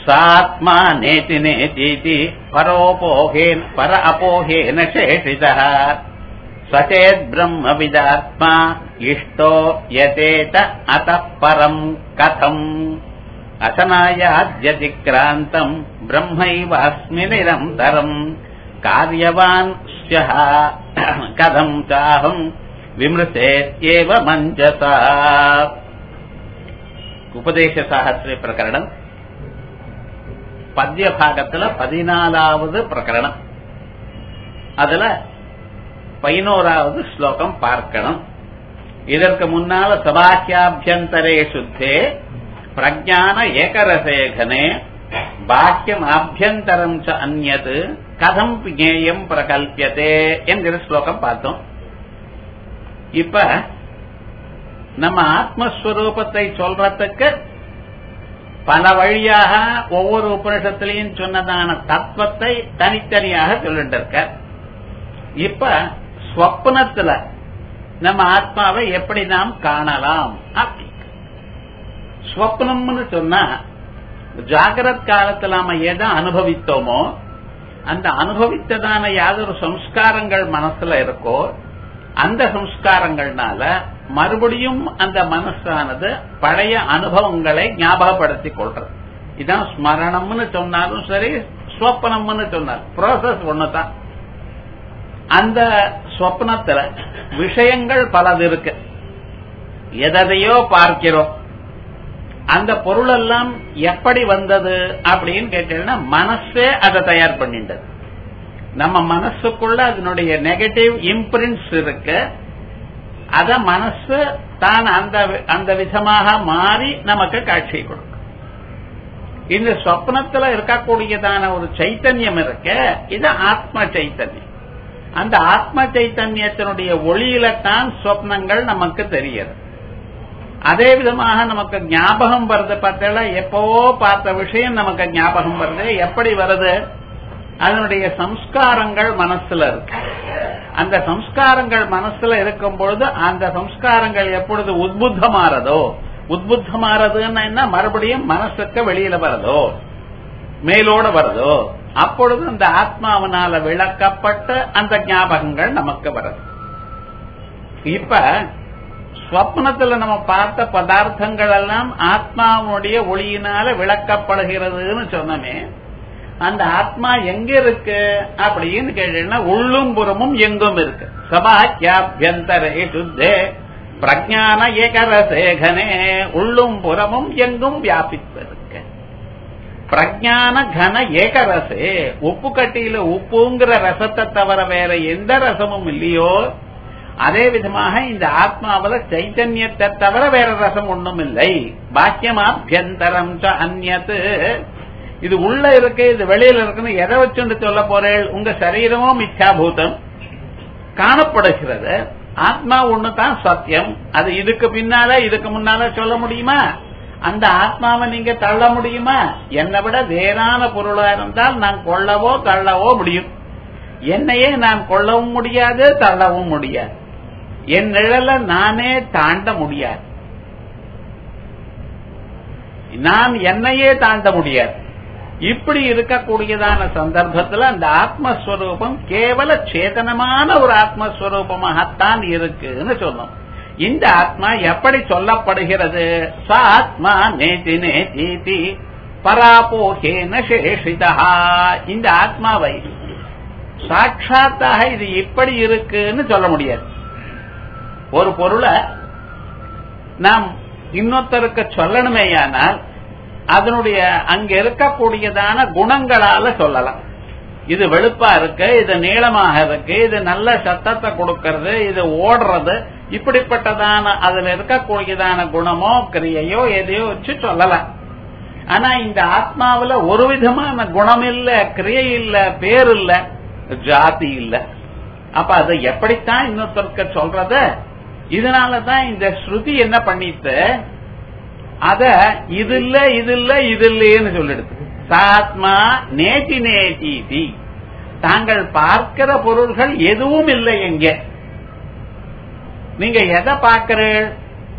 சாத்மா நேதி நேதீதி பரோபோகேன் பர அபோகேன சேஷிதः சச்சேத் பிரம்ம விதாத்மா இஷ்டோ யதேத அத பரம் கதம் அசனாயாத்யதிக்ராந்தம் பிரம்மைவ அஸ்மி நிரந்தரம் காரியவான் ஸ்யः கதம் சாஹம் விமிருசேத்யேவ மஞ்சசா உபதேச சாகசிரிய பிரகரணம் பத்ய பாகத்துல பதினாலாவது பிரகரணம் அதுல பதினோராவது ஸ்லோகம் பார்க்கணும் இதற்கு முன்னால சபாக்கியாபியந்தரே சுத்தே பிரஜான ஏகரசேகனே பாக்கியம் ஆபியந்தரம் ச அந்நது கதம் ஜேயம் பிரகல்பியதே என்கிற ஸ்லோகம் பார்த்தோம் இப்ப நம்ம ஆத்மஸ்வரூபத்தை சொல்றதுக்கு பல வழியாக ஒவ்வொரு உபனிஷத்திலையும் சொன்னதான தத்துவத்தை தனித்தனியாக சொல்லிட்டு இருக்க இப்ப ஸ்வப்னத்துல நம்ம ஆத்மாவை எப்படி நாம் காணலாம் அப்படி ஸ்வப்னம்னு சொன்னா ஜாகிரத் காலத்துல நாம எதை அனுபவித்தோமோ அந்த அனுபவித்ததான யாதொரு சம்ஸ்காரங்கள் மனசுல இருக்கோ அந்த சம்ஸ்காரங்கள்னால மறுபடியும் அந்த மனசானது பழைய அனுபவங்களை ஞாபகப்படுத்திக் கொள்றது இதான் ஸ்மரணம்னு சொன்னாலும் சரி ஸ்வப்னம்னு சொன்னாலும் ப்ராசஸ் ஒண்ணுதான் அந்த ஸ்வப்னத்துல விஷயங்கள் பலது இருக்கு எதையோ பார்க்கிறோம் அந்த பொருள் எல்லாம் எப்படி வந்தது அப்படின்னு கேட்டீங்கன்னா மனசே அதை தயார் பண்ணிட்டது நம்ம மனசுக்குள்ள அதனுடைய நெகட்டிவ் இம்பிரிண்ட்ஸ் இருக்கு அத மனசு தான் அந்த அந்த விதமாக மாறி நமக்கு காட்சி கொடுக்கும் இந்த சொப்னத்துல இருக்கக்கூடியதான ஒரு சைத்தன்யம் இருக்க இது ஆத்ம சைத்தன்யம் அந்த ஆத்ம சைத்தன்யத்தினுடைய ஒளியில தான் சொப்னங்கள் நமக்கு தெரியுது அதே விதமாக நமக்கு ஞாபகம் வருது பார்த்தா எப்பவோ பார்த்த விஷயம் நமக்கு ஞாபகம் வருது எப்படி வருது அதனுடைய சம்ஸ்காரங்கள் மனசுல இருக்கு அந்த சம்ஸ்காரங்கள் மனசுல இருக்கும் பொழுது அந்த சம்ஸ்காரங்கள் எப்பொழுது உத்புத்தமாறதோ உத்புத்தமாறதுன்னா என்ன மறுபடியும் மனசுக்கு வெளியில வரதோ மேலோட வருதோ அப்பொழுது அந்த ஆத்மாவினால விளக்கப்பட்ட அந்த ஞாபகங்கள் நமக்கு வருது இப்ப ஸ்வப்னத்துல நம்ம பார்த்த பதார்த்தங்கள் எல்லாம் ஆத்மாவுடைய ஒளியினால விளக்கப்படுகிறதுன்னு சொன்னமே அந்த ஆத்மா எங்க இருக்கு அப்படின்னு கேட்டீங்கன்னா உள்ளும் புறமும் எங்கும் இருக்கு சபாக்கியாபியந்தரே சுத்தே பிரஜான ஏகரசேகனே உள்ளும் புறமும் எங்கும் வியாபித்திருக்கு பிரஜான கன ஏகரசே உப்பு கட்டியில உப்புங்கிற ரசத்தை தவிர வேற எந்த ரசமும் இல்லையோ அதே விதமாக இந்த ஆத்மாவில சைத்தன்யத்தை தவிர வேற ரசம் ஒண்ணும் இல்லை பாக்கியமாபியந்தரம் அந்நத்து இது உள்ள இருக்கு இது வெளியில இருக்குன்னு எதை வச்சுட்டு சொல்ல போறேன் உங்க சரீரமும் மித்யாபூதம் காணப்படுகிறது ஆத்மா ஒண்ணுதான் சத்தியம் அது இதுக்கு பின்னால இதுக்கு முன்னால சொல்ல முடியுமா அந்த ஆத்மாவை நீங்க தள்ள முடியுமா என்னை விட வேறான பொருளா இருந்தால் நான் கொள்ளவோ தள்ளவோ முடியும் என்னையே நான் கொள்ளவும் முடியாது தள்ளவும் முடியாது என் நிழல நானே தாண்ட முடியாது நான் என்னையே தாண்ட முடியாது இப்படி இருக்கக்கூடியதான சந்தர்ப்பத்தில் அந்த ஆத்மஸ்வரூபம் கேவல சேதனமான ஒரு ஆத்மஸ்வரூபமாகத்தான் இருக்குன்னு சொன்னோம் இந்த ஆத்மா எப்படி சொல்லப்படுகிறது ச ஆத்மா நேதி நேதி பராபோகேன சேஷிதா இந்த ஆத்மாவை சாட்சாத்தாக இது இப்படி இருக்குன்னு சொல்ல முடியாது ஒரு பொருளை நாம் இன்னொருத்தருக்கு சொல்லணுமேயானால் அதனுடைய அங்க இருக்கக்கூடியதான குணங்களால சொல்லலாம் இது வெளுப்பா இருக்கு இது நீளமாக இருக்கு இது நல்ல சத்தத்தை கொடுக்கறது இது ஓடுறது இப்படிப்பட்டதான அதுல இருக்கக்கூடியதான குணமோ கிரியையோ எதையோ வச்சு சொல்லலாம் ஆனா இந்த ஆத்மாவில ஒரு விதமான குணம் இல்ல கிரியை இல்ல பேர் இல்ல ஜாதி இல்ல அப்ப அதை எப்படித்தான் இன்னொருத்தருக்கு சொல்றத இதனாலதான் இந்த ஸ்ருதி என்ன பண்ணிட்டு அத இது இல்ல இது இல்ல இது இல்லைன்னு சொல்லிடுது சாத்மா நேதி நேதி தாங்கள் பார்க்கிற பொருள்கள் எதுவும் இல்லை எங்க நீங்க எதை பார்க்கிறீர்கள்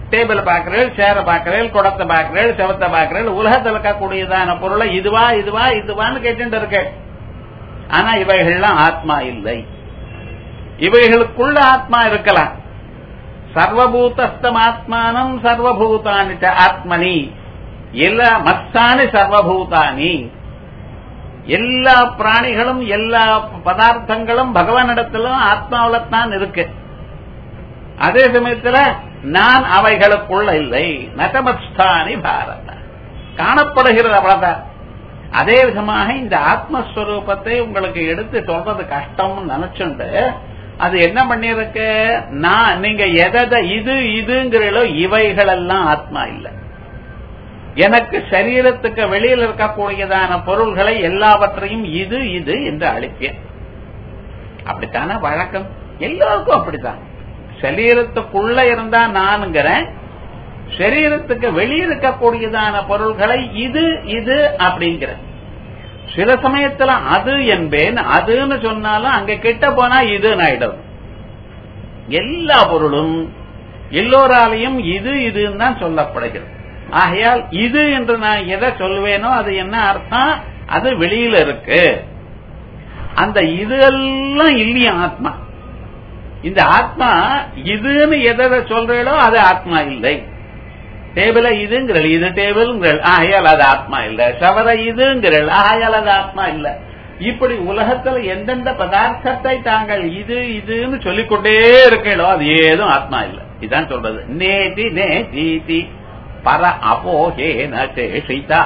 டேபிள் பாக்குறேன் சேர பாக்குறேன் குடத்தை பாக்குறேன் செவத்தை பாக்குறேன் உலகத்தில் இருக்கக்கூடியதான பொருளை இதுவா இதுவா இதுவான்னு கேட்டு இருக்க ஆனா இவைகள்லாம் ஆத்மா இல்லை இவைகளுக்குள்ள ஆத்மா இருக்கலாம் சர்வபூதஸ்தம் ஆத்மானம் சர்வபூதானி ஆத்மனி எல்லா மத்தானி சர்வபூதானி எல்லா பிராணிகளும் எல்லா பதார்த்தங்களும் பகவானிடத்திலும் ஆத்மாவில தான் இருக்கு அதே சமயத்துல நான் அவைகளுக்குள்ள இல்லை நகமஸ்தானி பாரத காணப்படுகிறது அவ்வளவுதான் அதே விதமாக இந்த ஆத்மஸ்வரூபத்தை உங்களுக்கு எடுத்து சொல்றது கஷ்டம்னு நினைச்சுண்டு அது என்ன பண்ணிருக்கு நான் நீங்க எதை இது இதுங்கிறீங்களோ இவைகள் எல்லாம் ஆத்மா இல்லை எனக்கு சரீரத்துக்கு வெளியில் இருக்கக்கூடியதான பொருள்களை எல்லாவற்றையும் இது இது என்று அழைப்பேன் அப்படித்தானே வழக்கம் எல்லாருக்கும் அப்படித்தான் சரீரத்துக்குள்ள இருந்தா நானுங்கிறேன் சரீரத்துக்கு வெளியிருக்கக்கூடியதான பொருள்களை இது இது அப்படிங்கிற சில சமயத்துல அது என்பேன் அதுன்னு சொன்னாலும் அங்க கிட்ட போனா இதுன்னு ஆயிடும் எல்லா பொருளும் எல்லோராலையும் இது இதுன்னு தான் சொல்லப்படுகிறது ஆகையால் இது என்று நான் எதை சொல்வேனோ அது என்ன அர்த்தம் அது வெளியில இருக்கு அந்த இது எல்லாம் இல்லையா ஆத்மா இந்த ஆத்மா இதுன்னு எதை சொல்றீங்களோ அது ஆத்மா இல்லை டேபிள இதுங்கிறல் இது டேபிள்ங்கிறல் ஆகையால் அது ஆத்மா இல்ல சவர இதுங்கிறல் ஆகையால் அது ஆத்மா இல்ல இப்படி உலகத்துல எந்தெந்த பதார்த்தத்தை தாங்கள் இது இதுன்னு சொல்லிக்கொண்டே இருக்கீங்களோ அது ஏதும் ஆத்மா இல்ல இதுதான் சொல்றது நேதி நே தீதி பர அபோகேன சேஷிதா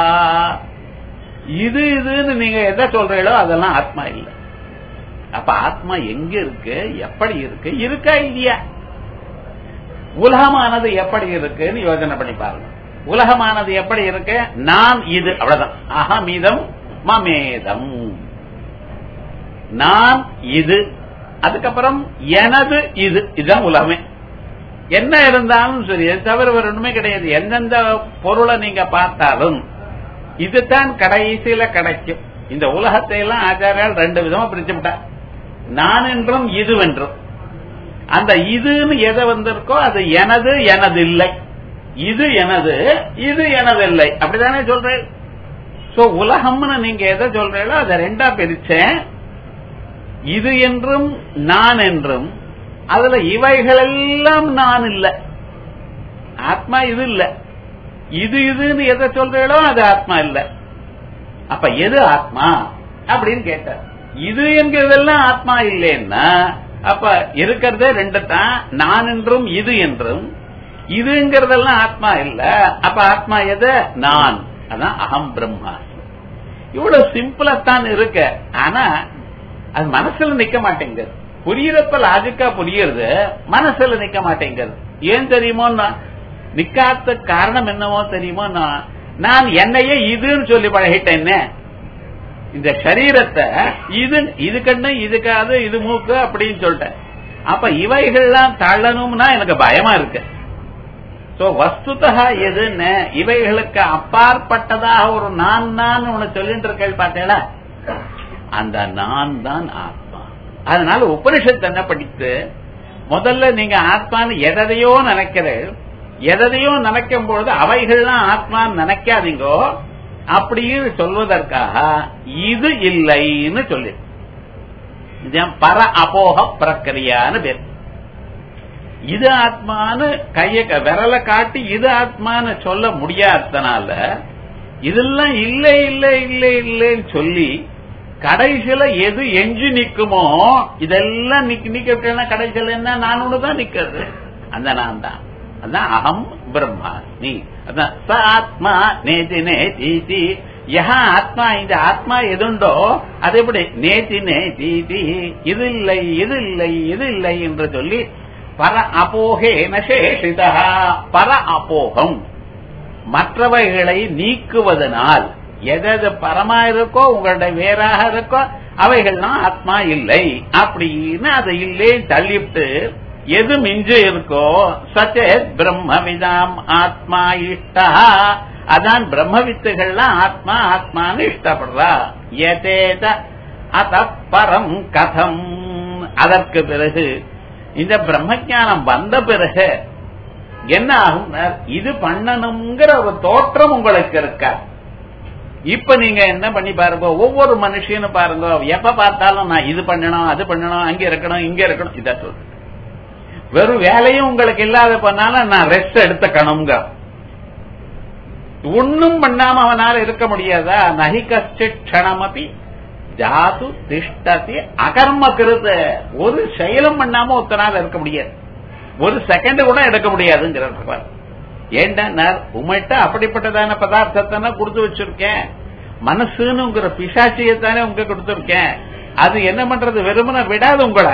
இது இதுன்னு நீங்க எதை சொல்றீங்களோ அதெல்லாம் ஆத்மா இல்ல அப்ப ஆத்மா எங்க இருக்கு எப்படி இருக்கு இருக்கா இல்லையா உலகமானது எப்படி இருக்குன்னு யோசனை பண்ணி பாருங்க உலகமானது எப்படி இருக்கு நான் இது அவ்வளவுதான் அகமிதம் மமேதம் நான் இது அதுக்கப்புறம் எனது இது இதுதான் உலகமே என்ன இருந்தாலும் சரி தவிர வேற ஒண்ணுமே கிடையாது எந்தெந்த பொருளை நீங்க பார்த்தாலும் இதுதான் கடைசியில கிடைக்கும் இந்த உலகத்தை எல்லாம் ஆச்சாரியால் ரெண்டு விதமா பிரிச்சு விட்டார் நான் என்றும் இதுவென்றும் அந்த இதுன்னு எதை வந்திருக்கோ அது எனது எனது இல்லை இது எனது இது எனது இல்லை அப்படித்தானே சொல்றேன் சோ உலகம்னு நீங்க எதை சொல்றீங்களோ அதை ரெண்டா பிரிச்சேன் இது என்றும் நான் என்றும் அதுல இவைகள் எல்லாம் நான் இல்லை ஆத்மா இது இல்ல இது இதுன்னு எதை சொல்றீங்களோ அது ஆத்மா இல்ல அப்ப எது ஆத்மா அப்படின்னு கேட்டார் இது என்கிறதெல்லாம் ஆத்மா இல்லைன்னா அப்ப இருக்கிறதே ரெண்டு தான் நான் என்றும் இது என்றும் இதுங்கிறதெல்லாம் ஆத்மா இல்ல அப்ப ஆத்மா எது நான் அதான் அகம் பிரம்மா இவ்வளவு சிம்பிளா தான் இருக்க ஆனா அது மனசுல நிக்க மாட்டேங்குது புரியறப்ப லாஜிக்கா புரியுறது மனசுல நிக்க மாட்டேங்குது ஏன் தெரியுமோன்னா நிக்காத காரணம் என்னவோ தெரியுமோ நான் என்னையே இதுன்னு சொல்லி பழகிட்டேன்னு இந்த சரீரத்தை இது இது கண்ணு இது காது இது மூக்கு அப்படின்னு சொல்லிட்டேன் அப்ப இவைகள்லாம் தள்ளணும்னா எனக்கு பயமா இருக்கு சோ வஸ்துதா எதுன்னு இவைகளுக்கு அப்பாற்பட்டதாக ஒரு நான் நான் உனக்கு சொல்லிட்டு இருக்கேள் பார்த்தேடா அந்த நான் தான் ஆத்மா அதனால உபனிஷத்து என்ன படித்து முதல்ல நீங்க ஆத்மான்னு எதையோ நினைக்கிறேன் எதையோ நினைக்கும் பொழுது அவைகள்லாம் ஆத்மான்னு நினைக்காதீங்கோ அப்படின்னு சொல்வதற்காக இது இல்லைன்னு சொல்லி பர அபோக பிரக்கிரியான்னு பேர் இது ஆத்மான்னு கைய விரல காட்டி இது ஆத்மான்னு சொல்ல முடியாதனால இதெல்லாம் இல்லை இல்லை இல்லை இல்லைன்னு சொல்லி கடைசியில எது எஞ்சி நிக்குமோ இதெல்லாம் நிக்க நிக்க கடைசியில என்ன நான் ஒண்ணுதான் நிக்கிறது அந்த நான் தான் அதான் அகம் பிரம்மாஸ்மி அதான் ச ஆத்மா நேதி நேதி யஹா ஆத்மா இந்த ஆத்மா எதுண்டோ அது எப்படி நேதி நேதி இது இல்லை இது இல்லை இது இல்லை என்று சொல்லி பர அபோகே நசேஷிதா பர அபோகம் மற்றவைகளை நீக்குவதனால் எது பரமா இருக்கோ உங்களுடைய வேறாக இருக்கோ அவைகள்லாம் ஆத்மா இல்லை அப்படின்னு அதை இல்லே தள்ளிவிட்டு எது மிஞ்சு இருக்கோ சச்சேத் பிரம்மவிதாம் ஆத்மா இஷ்டா அதான் பிரம்மவித்துகள்லாம் ஆத்மா ஆத்மான்னு இஷ்டப்படுறா எதேத அத பரம் கதம் அதற்கு பிறகு இந்த பிரம்ம ஞானம் வந்த பிறகு என்ன ஆகும் இது பண்ணணுங்கிற ஒரு தோற்றம் உங்களுக்கு இருக்கா இப்ப நீங்க என்ன பண்ணி பாருங்க ஒவ்வொரு மனுஷனும் பாருங்க எப்ப பார்த்தாலும் நான் இது பண்ணணும் அது பண்ணணும் அங்க இருக்கணும் இங்க இருக்கணும் இத சொல்றேன் வெறும் வேலையும் உங்களுக்கு இல்லாத பண்ணாலும் நான் ரெஸ்ட் எடுத்துக்கணுங்க ஒன்னும் பண்ணாம அவனால இருக்க முடியாதா நகி கஷ்டித் க்ஷணமபி ஜாது திஷ்டதி அகர்ம கிருத ஒரு செயலும் பண்ணாம ஒத்தனால இருக்க முடியாது ஒரு செகண்ட் கூட எடுக்க முடியாதுங்கிறார் ஏண்டா உங்கள்கிட்ட அப்படிப்பட்டதான பதார்த்தத்தை கொடுத்து வச்சிருக்கேன் மனசுன்னுங்கிற பிசாச்சியத்தானே உங்க கொடுத்திருக்கேன் அது என்ன பண்றது வெறுமன விடாது உங்களை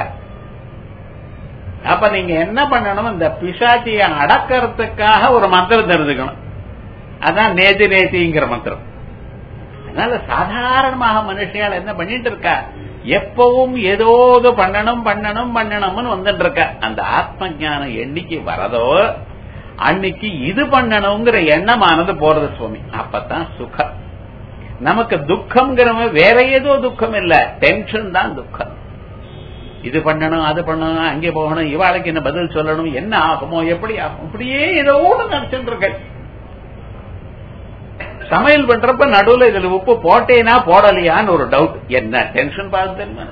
அப்ப நீங்க என்ன பண்ணணும் இந்த பிசாச்சிய அடக்கிறதுக்காக ஒரு மந்திரம் தெரிஞ்சுக்கணும் அதான் நேதி நேதிங்கிற மந்திரம் அதனால சாதாரணமாக மனுஷியால் என்ன பண்ணிட்டு இருக்கா எப்பவும் ஏதோது பண்ணணும் பண்ணணும் பண்ணணும்னு வந்துட்டு இருக்க அந்த ஆத்ம ஞானம் என்னைக்கு வரதோ அன்னைக்கு இது பண்ணணுங்கிற எண்ணமானது போறது சுவாமி அப்பதான் சுகம் நமக்கு துக்கம்ங்கிற வேற ஏதோ துக்கம் இல்ல டென்ஷன் தான் துக்கம் இது பண்ணணும் அது பண்ணணும் அங்கே போகணும் இவாளுக்கு என்ன பதில் சொல்லணும் என்ன ஆகுமோ எப்படி ஆகும் இப்படியே ஏதோ நினைச்சுட்டு இருக்க சமையல் பண்றப்ப நடுவுல இதுல உப்பு போட்டேனா போடலையான்னு ஒரு டவுட் என்ன டென்ஷன் பார்த்து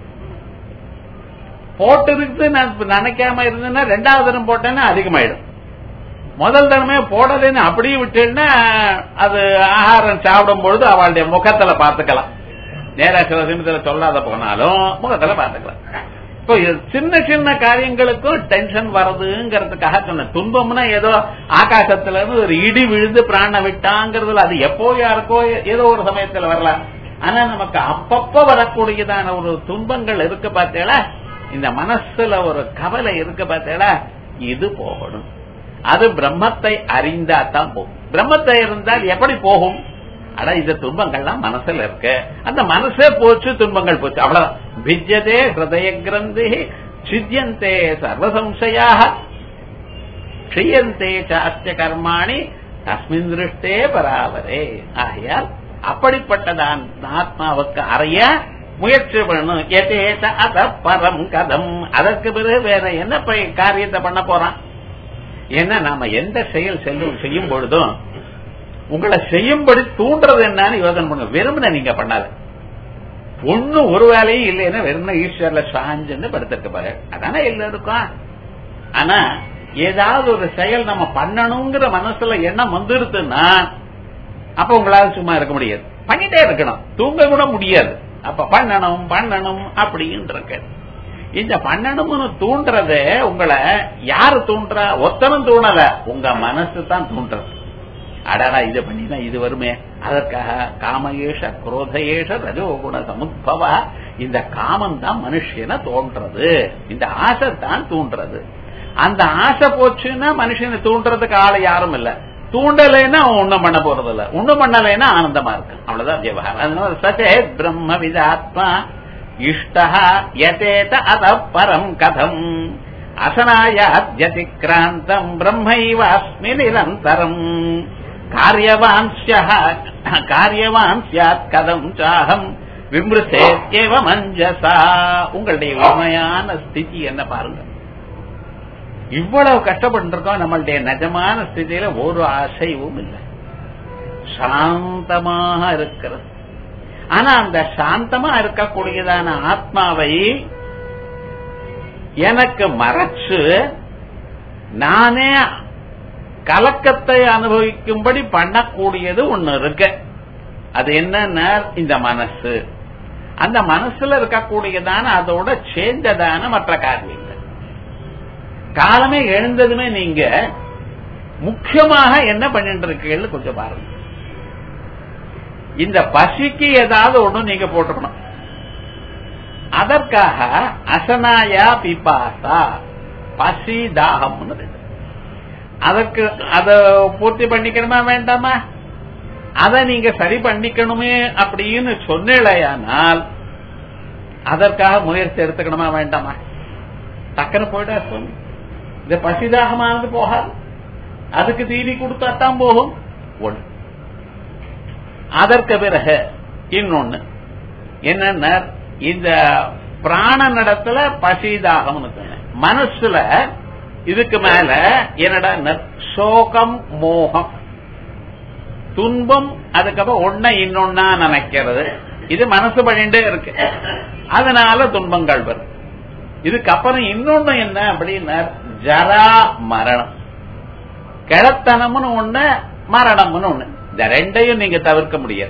போட்டதுக்கு நான் நினைக்காம இருந்தேன்னா ரெண்டாவது தரம் போட்டேன்னா அதிகமாயிடும் முதல் தரமே போடலைன்னு அப்படியே விட்டேன்னா அது ஆகாரம் சாப்பிடும் பொழுது அவளுடைய முகத்துல பார்த்துக்கலாம் நேரா சில சமயத்துல சொல்லாத போனாலும் முகத்துல பார்த்துக்கலாம் இப்போ சின்ன சின்ன காரியங்களுக்கும் டென்ஷன் வருதுங்கிறதுக்காக சொன்ன துன்பம்னா ஏதோ ஆகாசத்துல இருந்து ஒரு இடி விழுந்து பிராண விட்டாங்கிறதுல அது எப்போ யாருக்கோ ஏதோ ஒரு சமயத்துல வரலாம் ஆனா நமக்கு அப்பப்ப வரக்கூடியதான ஒரு துன்பங்கள் இருக்கு பார்த்தேடா இந்த மனசுல ஒரு கவலை இருக்கு பார்த்தேடா இது போகணும் அது பிரம்மத்தை அறிந்தா தான் போகும் பிரம்மத்தை இருந்தால் எப்படி போகும் ஆனா இந்த துன்பங்கள்லாம் மனசுல இருக்கு அந்த மனசே போச்சு துன்பங்கள் போச்சு அவ்வளவுதான் பிஜ்யதே ஹிருதய கிரந்தி சித்தியந்தே சர்வசம்சயாக க்ஷியந்தே சாஸ்திய கர்மாணி தஸ்மின் திருஷ்டே பராவரே ஆகையால் அப்படிப்பட்டதான் ஆத்மாவுக்கு அறைய முயற்சி பண்ணணும் எதேத அத பரம் கதம் அதற்கு பிறகு வேற என்ன காரியத்தை பண்ண போறான் ஏன்னா நாம எந்த செயல் செல்லும் செய்யும் பொழுதும் உங்களை செய்யும்படி தூண்டுறது என்னன்னு யோசனை பண்ணுங்க வெறுமனை நீங்க பண்ணாத ஒண்ணு ஒரு வேலையும் இல்லைன்னா வெறுமனை ஈஸ்வர்ல சாஞ்சுன்னு படுத்திருக்க பாரு அதானே எல்லாருக்கும் ஆனா ஏதாவது ஒரு செயல் நம்ம பண்ணணுங்கிற மனசுல எண்ணம் வந்துருதுன்னா அப்ப உங்களால சும்மா இருக்க முடியாது பண்ணிட்டே இருக்கணும் தூங்க கூட முடியாது அப்ப பண்ணணும் பண்ணணும் அப்படின்னு இருக்கு இந்த பண்ணணும்னு தூண்டுறத உங்களை யாரு தூண்டுறா ஒத்தனும் தூணல உங்க மனசு தான் தூண்டுறது அடடா இதை பண்ணினா இது வருமே அதற்காக காமயேஷ குரோதயேஷ ரஜோகுண சமுத்பவா இந்த காமம் தான் மனுஷனை தோன்றது இந்த ஆசை தான் தூண்டுறது அந்த ஆசை போச்சுன்னா மனுஷனை தூண்டுறதுக்கு ஆளை யாரும் இல்ல தூண்டலைன்னா அவன் ஒண்ணும் பண்ண போறது இல்ல ஒண்ணும் பண்ணலைன்னா ஆனந்தமா இருக்கு அவ்வளவுதான் விவகாரம் அதனால சச்சே பிரம்ம விதாத்மா இஷ்டா யதேத அத பரம் கதம் அசனாயாத்யதிக்ராந்தம் பிரம்மைவாஸ்மி நிரந்தரம் காரியவான் காரியவான் சியாத் கதம் சாகம் விமிருசேத்யேவ மஞ்சசா உங்களுடைய உண்மையான ஸ்திதி என்ன பாருங்க இவ்வளவு கஷ்டப்பட்டு நம்மளுடைய நிஜமான ஸ்திதியில ஒரு அசைவும் இல்லை சாந்தமாக இருக்கிறது ஆனா அந்த சாந்தமா இருக்கக்கூடியதான ஆத்மாவை எனக்கு மறைச்சு நானே கலக்கத்தை அனுபவிக்கும்படி பண்ணக்கூடியது ஒண்ணு இருக்கு அது என்னன்னா இந்த மனசு அந்த மனசுல இருக்கக்கூடியதான அதோட சேர்ந்ததான மற்ற காரியங்கள் காலமே எழுந்ததுமே நீங்க முக்கியமாக என்ன பண்ணிட்டு இருக்கீங்கன்னு கொஞ்சம் பாருங்க இந்த பசிக்கு ஏதாவது ஒண்ணு நீங்க போட்டுக்கணும் அதற்காக அசனாயா பிபாசா பசி தாகம்னு அதற்கு அத பூர்த்தி பண்ணிக்கணுமா வேண்டாமா அதை நீங்க சரி பண்ணிக்கணுமே அப்படின்னு சொன்னேலையானால் அதற்காக முயற்சி எடுத்துக்கணுமா வேண்டாமா டக்குன்னு போயிட்டா சொல்லு இந்த பசிதாகமானது போகாது அதுக்கு தீனி கொடுத்தா தான் போகும் ஒண்ணு அதற்கு பிறகு இன்னொன்னு என்னன்னா இந்த பிராண நடத்துல பசிதாகம்னு மனசுல இதுக்கு மேல என்னடா சோகம் மோகம் துன்பம் அதுக்கப்புறம் ஒன்ன இன்னொன்னா நினைக்கிறது இது மனசு பண்ணிட்டே இருக்கு அதனால துன்பங்கள் வரும் இதுக்கப்புறம் இன்னொன்னு என்ன அப்படின்னா ஜரா மரணம் கிழத்தனம்னு ஒண்ணு மரணம்னு ஒண்ணு இந்த ரெண்டையும் நீங்க தவிர்க்க முடியாது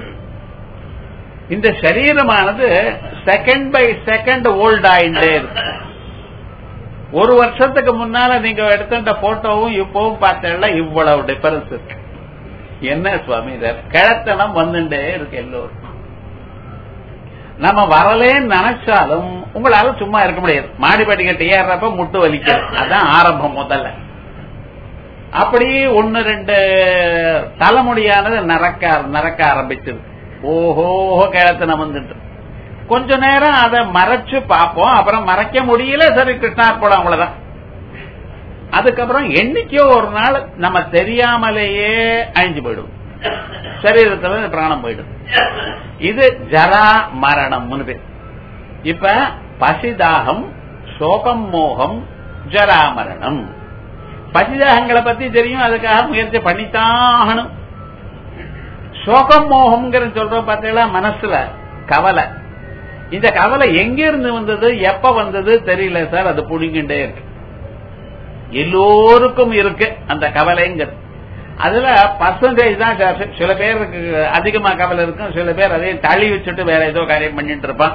இந்த சரீரமானது செகண்ட் பை செகண்ட் ஓல்ட் ஆயிட்டே இருக்கு ஒரு வருஷத்துக்கு முன்னால நீங்க எடுத்த போட்டோவும் இப்பவும் பார்த்தா இவ்வளவு டிஃபரன்ஸ் இருக்கு என்ன சுவாமி கிழத்தனம் வந்துட்டே இருக்கு எல்லோரும் நம்ம வரலேன்னு நினைச்சாலும் உங்களால சும்மா இருக்க முடியாது மாடிப்பட்டி கட்டி ஏறப்ப முட்டு வலிக்கும் அதான் ஆரம்பம் முதல்ல அப்படி ஒன்னு ரெண்டு தலைமுடியானது நரக்க நரக்க ஆரம்பிச்சது ஓஹோ கிழத்தனம் வந்துட்டு கொஞ்ச நேரம் அதை மறைச்சு பார்ப்போம் அப்புறம் மறைக்க முடியல சரி கிருஷ்ணார்ப்படம் அவ்வளவுதான் அதுக்கப்புறம் என்னைக்கோ ஒரு நாள் நம்ம தெரியாமலேயே அழிஞ்சு போயிடும் சரீரத்துல பிராணம் போயிடும் இது ஜரா மரணம்னு பேர் இப்ப பசிதாகம் சோகம் மோகம் ஜரா மரணம் பசிதாகங்களை பத்தி தெரியும் அதுக்காக முயற்சி பண்ணித்தாகணும் சோகம் மோகம்ங்கிற சொல்றோம் பார்த்தீங்களா மனசுல கவலை இந்த கவலை எங்க இருந்து வந்தது எப்ப வந்தது தெரியல சார் அது புடிங்கிட்டே இருக்கு எல்லோருக்கும் இருக்கு அந்த கவலைங்கிறது அதுல பர்சன்டேஜ் தான் சில பேருக்கு அதிகமா கவலை இருக்கும் சில பேர் அதையும் தள்ளி வச்சுட்டு வேற ஏதோ காரியம் பண்ணிட்டு இருப்பான்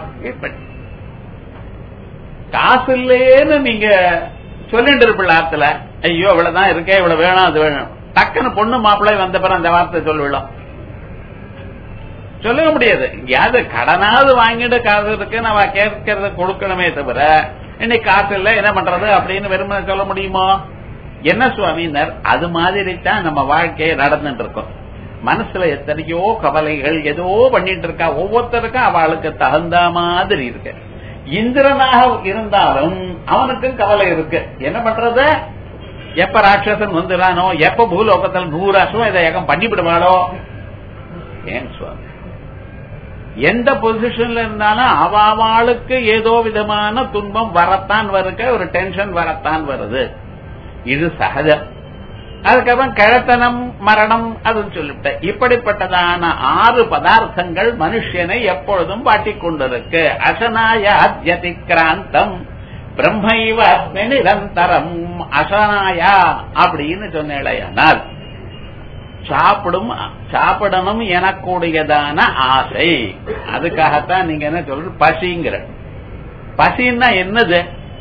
காசு இல்லேன்னு நீங்க சொல்லிட்டு இருப்பில்ல ஆத்துல ஐயோ இவ்வளவுதான் இருக்கே இவ்வளவு வேணும் அது வேணும் டக்குன்னு பொண்ணு மாப்பிள்ளை வந்த பிறகு அந்த வார்த்தை சொல்லிவிடும் சொல்ல முடியாது எங்கேயாவது கடனாவது வாங்கிட்டு காசு இருக்கு நம்ம கேட்கறத கொடுக்கணுமே தவிர இன்னைக்கு காசு இல்ல என்ன பண்றது அப்படின்னு வெறுமனை சொல்ல முடியுமோ என்ன சுவாமினர் அது மாதிரி தான் நம்ம வாழ்க்கையை நடந்துட்டு இருக்கோம் மனசுல எத்தனையோ கவலைகள் ஏதோ பண்ணிட்டு இருக்கா ஒவ்வொருத்தருக்கும் அவளுக்கு தகுந்த மாதிரி இருக்கு இந்திரனாக இருந்தாலும் அவனுக்கும் கவலை இருக்கு என்ன பண்றது எப்ப ராட்சசன் வந்துடானோ எப்ப பூலோகத்தில் நூறு அசுவம் இதை ஏகம் பண்ணிவிடுவாளோ ஏன் சுவாமி எந்த பொசிஷன்ல இருந்தாலும் அவாளுக்கு ஏதோ விதமான துன்பம் வரத்தான் வருக ஒரு டென்ஷன் வரத்தான் வருது இது சகஜம் அதுக்கப்புறம் கிழத்தனம் மரணம் அதுன்னு சொல்லிவிட்டேன் இப்படிப்பட்டதான ஆறு பதார்த்தங்கள் மனுஷனை எப்பொழுதும் பாட்டிக் கொண்டிருக்கு அசனாய அத்தியதிக்ராந்தம் பிரம்மைவ அஸ்மி நிரந்தரம் அசனாயா அப்படின்னு சொன்னேடையானால் சாப்பிடும் சாப்பிடணும் எனக்கூடியதான ஆசை அதுக்காகத்தான் நீங்க என்ன சொல்ற பசிங்கிற பசின்னா என்னது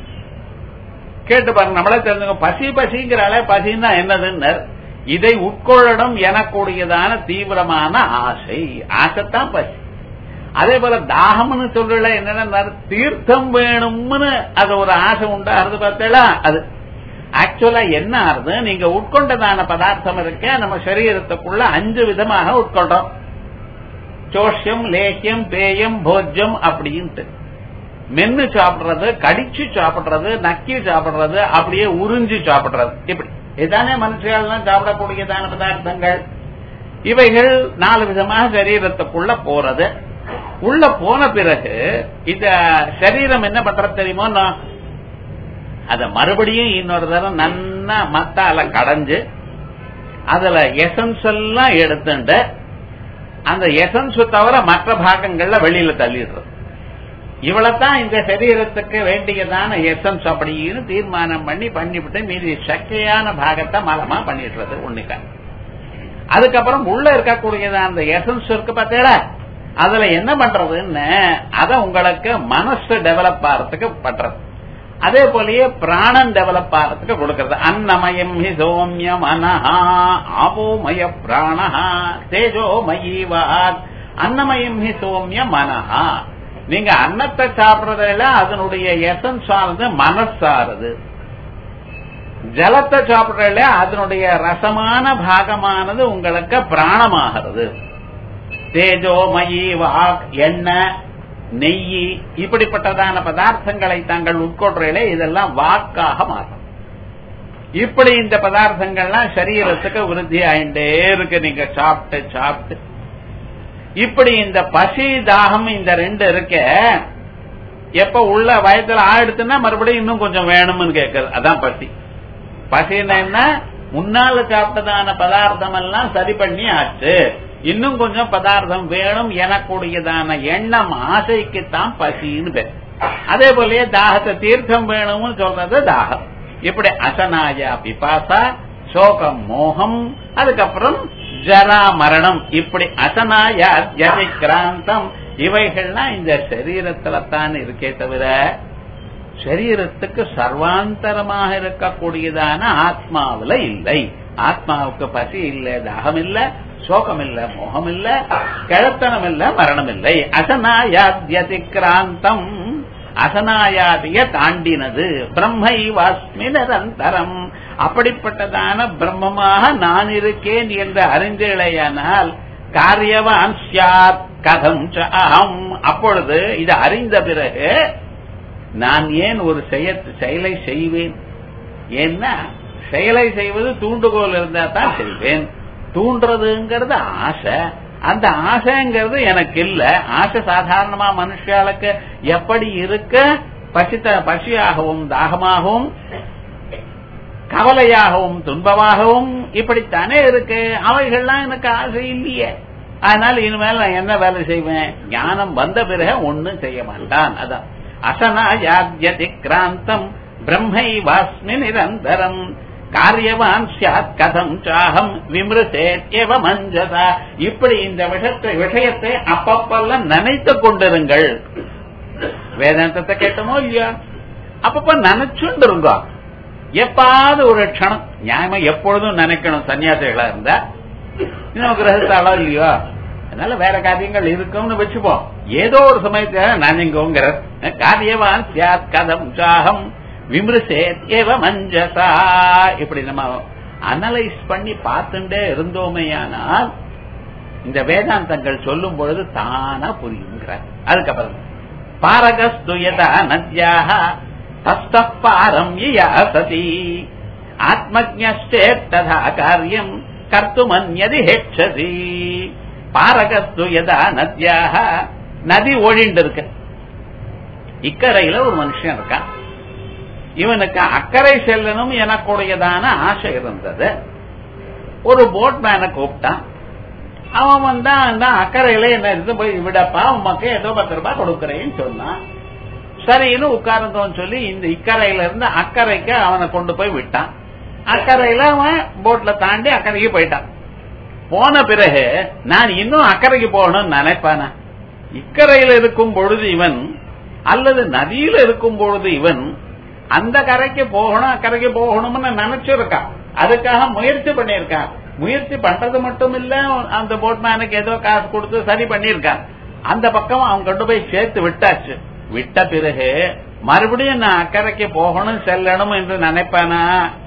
கேட்டு பாருங்க நம்மளே தெரிஞ்சுங்க பசி பசிங்கிறாலே பசின்னா என்னதுன்னு இதை உட்கொள்ளணும் எனக்கூடியதான தீவிரமான ஆசை ஆசைத்தான் பசி அதே போல தாகம்னு சொல்றல என்னன்னா தீர்த்தம் வேணும்னு அது ஒரு ஆசை உண்டாகிறது பார்த்தா அது ஆக்சுவலா என்ன ஆறுது நீங்க உட்கொண்டதான பதார்த்தம் இருக்க நம்ம சரீரத்துக்குள்ள அஞ்சு விதமாக உட்கொள்றோம் சோஷ்யம் லேக்கியம் பேயம் போஜ்யம் அப்படின்ட்டு மென்னு சாப்பிடுறது கடிச்சு சாப்பிடுறது நக்கி சாப்பிடுறது அப்படியே உறிஞ்சு சாப்பிடுறது இப்படி இதானே மனுஷர்கள் சாப்பிடக்கூடியதான பதார்த்தங்கள் இவைகள் நாலு விதமாக சரீரத்துக்குள்ள போறது உள்ள போன பிறகு இந்த சரீரம் என்ன பண்றது தெரியுமோ அத மறுபடியும் இன்னொரு தரம் நன்னா மத்தால கடைஞ்சு அதுல எசன்ஸ் எல்லாம் எடுத்துட்டு அந்த எசன்ஸ் தவிர மற்ற பாகங்கள்ல வெளியில தள்ளிடுறது இவ்வளவுதான் இந்த சரீரத்துக்கு வேண்டியதான எசன்ஸ் அப்படின்னு தீர்மானம் பண்ணி பண்ணிவிட்டு மீதி சக்கையான பாகத்தை மலமா பண்ணிடுறது ஒண்ணுக்க அதுக்கப்புறம் உள்ள இருக்கக்கூடியதான அந்த எசன்ஸ் இருக்கு பார்த்தீங்களா அதுல என்ன பண்றதுன்னு அத உங்களுக்கு மனசு டெவலப் ஆகிறதுக்கு பண்றது அதே போலயே பிராணன் டெவலப் ஆகிறதுக்கு கொடுக்கறது அன்னமயம் ஹி சோமியம் அனஹா ஆபோமய பிராணஹா தேஜோமயி வாக் அன்னமயம் ஹி சோமிய மனஹா நீங்க அன்னத்தை சாப்பிடுறதுல அதனுடைய எசன்ஸ் ஆனது மனசாருது ஜலத்தை சாப்பிடுறதுல அதனுடைய ரசமான பாகமானது உங்களுக்கு பிராணமாகிறது தேஜோமயி வாக் எண்ணெய் நெய் இப்படிப்பட்டதான பதார்த்தங்களை தாங்கள் உட்கொள்றீங்களே இதெல்லாம் வாக்காக மாறும் இப்படி இந்த பதார்த்தங்கள்லாம் சரீரத்துக்கு விருத்தி ஆயிட்டே இருக்கு நீங்க சாப்பிட்டு சாப்பிட்டு இப்படி இந்த பசி தாகம் இந்த ரெண்டு இருக்க எப்ப உள்ள வயத்துல ஆயிடுத்துன்னா மறுபடியும் இன்னும் கொஞ்சம் வேணும்னு கேட்கறது அதான் பசி பசினா முன்னால சாப்பிட்டதான பதார்த்தம் எல்லாம் சரி பண்ணி ஆச்சு இன்னும் கொஞ்சம் பதார்த்தம் வேணும் எனக்கூடியதான எண்ணம் ஆசைக்குத்தான் பசின்னு பேர் அதே போலயே தாகத்தை தீர்த்தம் வேணும்னு சொல்றது தாகம் இப்படி அசனாயா பிபாசா சோகம் மோகம் அதுக்கப்புறம் ஜரா மரணம் இப்படி அசனாயா ஜதிக்ராந்தம் இவைகள்லாம் இந்த சரீரத்துல தான் இருக்கே தவிர சரீரத்துக்கு சர்வாந்தரமாக இருக்கக்கூடியதான ஆத்மாவுல இல்லை ஆத்மாவுக்கு பசி இல்ல தாகம் இல்ல சோகம் இல்ல மோகம் இல்ல கிழத்தனம் இல்ல மரணம் இல்லை அசனாயாத்யதிக்ராந்தம் அசனாயாதிய தாண்டினது பிரம்மை வாஸ்மி நிரந்தரம் அப்படிப்பட்டதான பிரம்மமாக நான் இருக்கேன் என்று அறிந்தேளையானால் காரியவான் சியாத் கதம் ச அகம் அப்பொழுது இது அறிந்த பிறகு நான் ஏன் ஒரு செய்ய- செயலை செய்வேன் ஏன்னா செயலை செய்வது தூண்டுகோல் இருந்தா தான் செய்வேன் தூண்டுறதுங்கிறது ஆசை அந்த ஆசைங்கிறது எனக்கு இல்ல ஆசை சாதாரணமா மனுஷாளுக்கு எப்படி இருக்க பசித்த பசியாகவும் தாகமாகவும் கவலையாகவும் துன்பமாகவும் இப்படித்தானே இருக்கு அவைகள்லாம் எனக்கு ஆசை இல்லையே அதனால இனிமேல் நான் என்ன வேலை செய்வேன் ஞானம் வந்த பிறகு ஒண்ணும் செய்ய மாட்டான் அதான் அசனாயாத்யதி கிராந்தம் பிரம்மை வாஸ்மி நிரந்தரம் காரியவான் சியாத் கதம் சாகம் விமிருசேத் எவ மஞ்சதா இப்படி இந்த விஷயத்தை விஷயத்தை அப்பப்பெல்லாம் நினைத்துக் கொண்டிருங்கள் வேதாந்தத்தை கேட்டமோ இல்லையா அப்பப்ப நினைச்சுருங்க எப்பாவது ஒரு க்ஷணம் நியாயமா எப்பொழுதும் நினைக்கணும் சன்னியாசிகளா இருந்தா இன்னும் கிரகத்தாளோ இல்லையோ அதனால வேற காரியங்கள் இருக்கும்னு வச்சுப்போம் ஏதோ ஒரு சமயத்துல நினைங்கோங்கிற காரியவான் சியாத் கதம் சாகம் விமர்சேத் ஏவ மஞ்சசா இப்படி நம்ம அனலைஸ் பண்ணி பார்த்துட்டே இருந்தோமேயானால் இந்த வேதாந்தங்கள் சொல்லும் பொழுது தானா புரியுங்கிறார் அதுக்கப்புறம் பாரகஸ்துயதா நத்யாக தஸ்த பாரம் சதி ஆத்மஜேத் ததா காரியம் கர்த்துமன்யதி ஹெச்சதி பாரகஸ்து யதா நத்யாக நதி ஓடிண்டு இருக்கு இக்கரையில ஒரு மனுஷன் இருக்கான் இவனுக்கு அக்கறை செல்லணும் எனக்குடையதான ஆசை இருந்தது ஒரு போட்மேனை கூப்பிட்டான் அவன் வந்தா அந்த அக்கறையில என்ன இருந்து போய் விடப்பா உமக்கு ஏதோ பத்து ரூபாய் கொடுக்கறேன்னு சொன்னான் சரின்னு உட்கார்ந்தோன்னு சொல்லி இந்த இக்கரையில இருந்து அக்கறைக்கு அவனை கொண்டு போய் விட்டான் அக்கறையில அவன் போட்ல தாண்டி அக்கறைக்கு போயிட்டான் போன பிறகு நான் இன்னும் அக்கறைக்கு போகணும்னு நினைப்பானா இக்கரையில இருக்கும் பொழுது இவன் அல்லது நதியில இருக்கும் பொழுது இவன் அந்த கரைக்கு போகணும் அக்கறைக்கு போகணும்னு நினைச்சிருக்கான் அதுக்காக முயற்சி பண்ணியிருக்கான் முயற்சி பண்றது மட்டும் இல்ல அந்த போட்மேனுக்கு ஏதோ காசு கொடுத்து சரி பண்ணியிருக்கான் அந்த பக்கம் அவன் கொண்டு போய் சேர்த்து விட்டாச்சு விட்ட பிறகு மறுபடியும் நான் அக்கறைக்கு போகணும் செல்லணும் என்று நினைப்பானா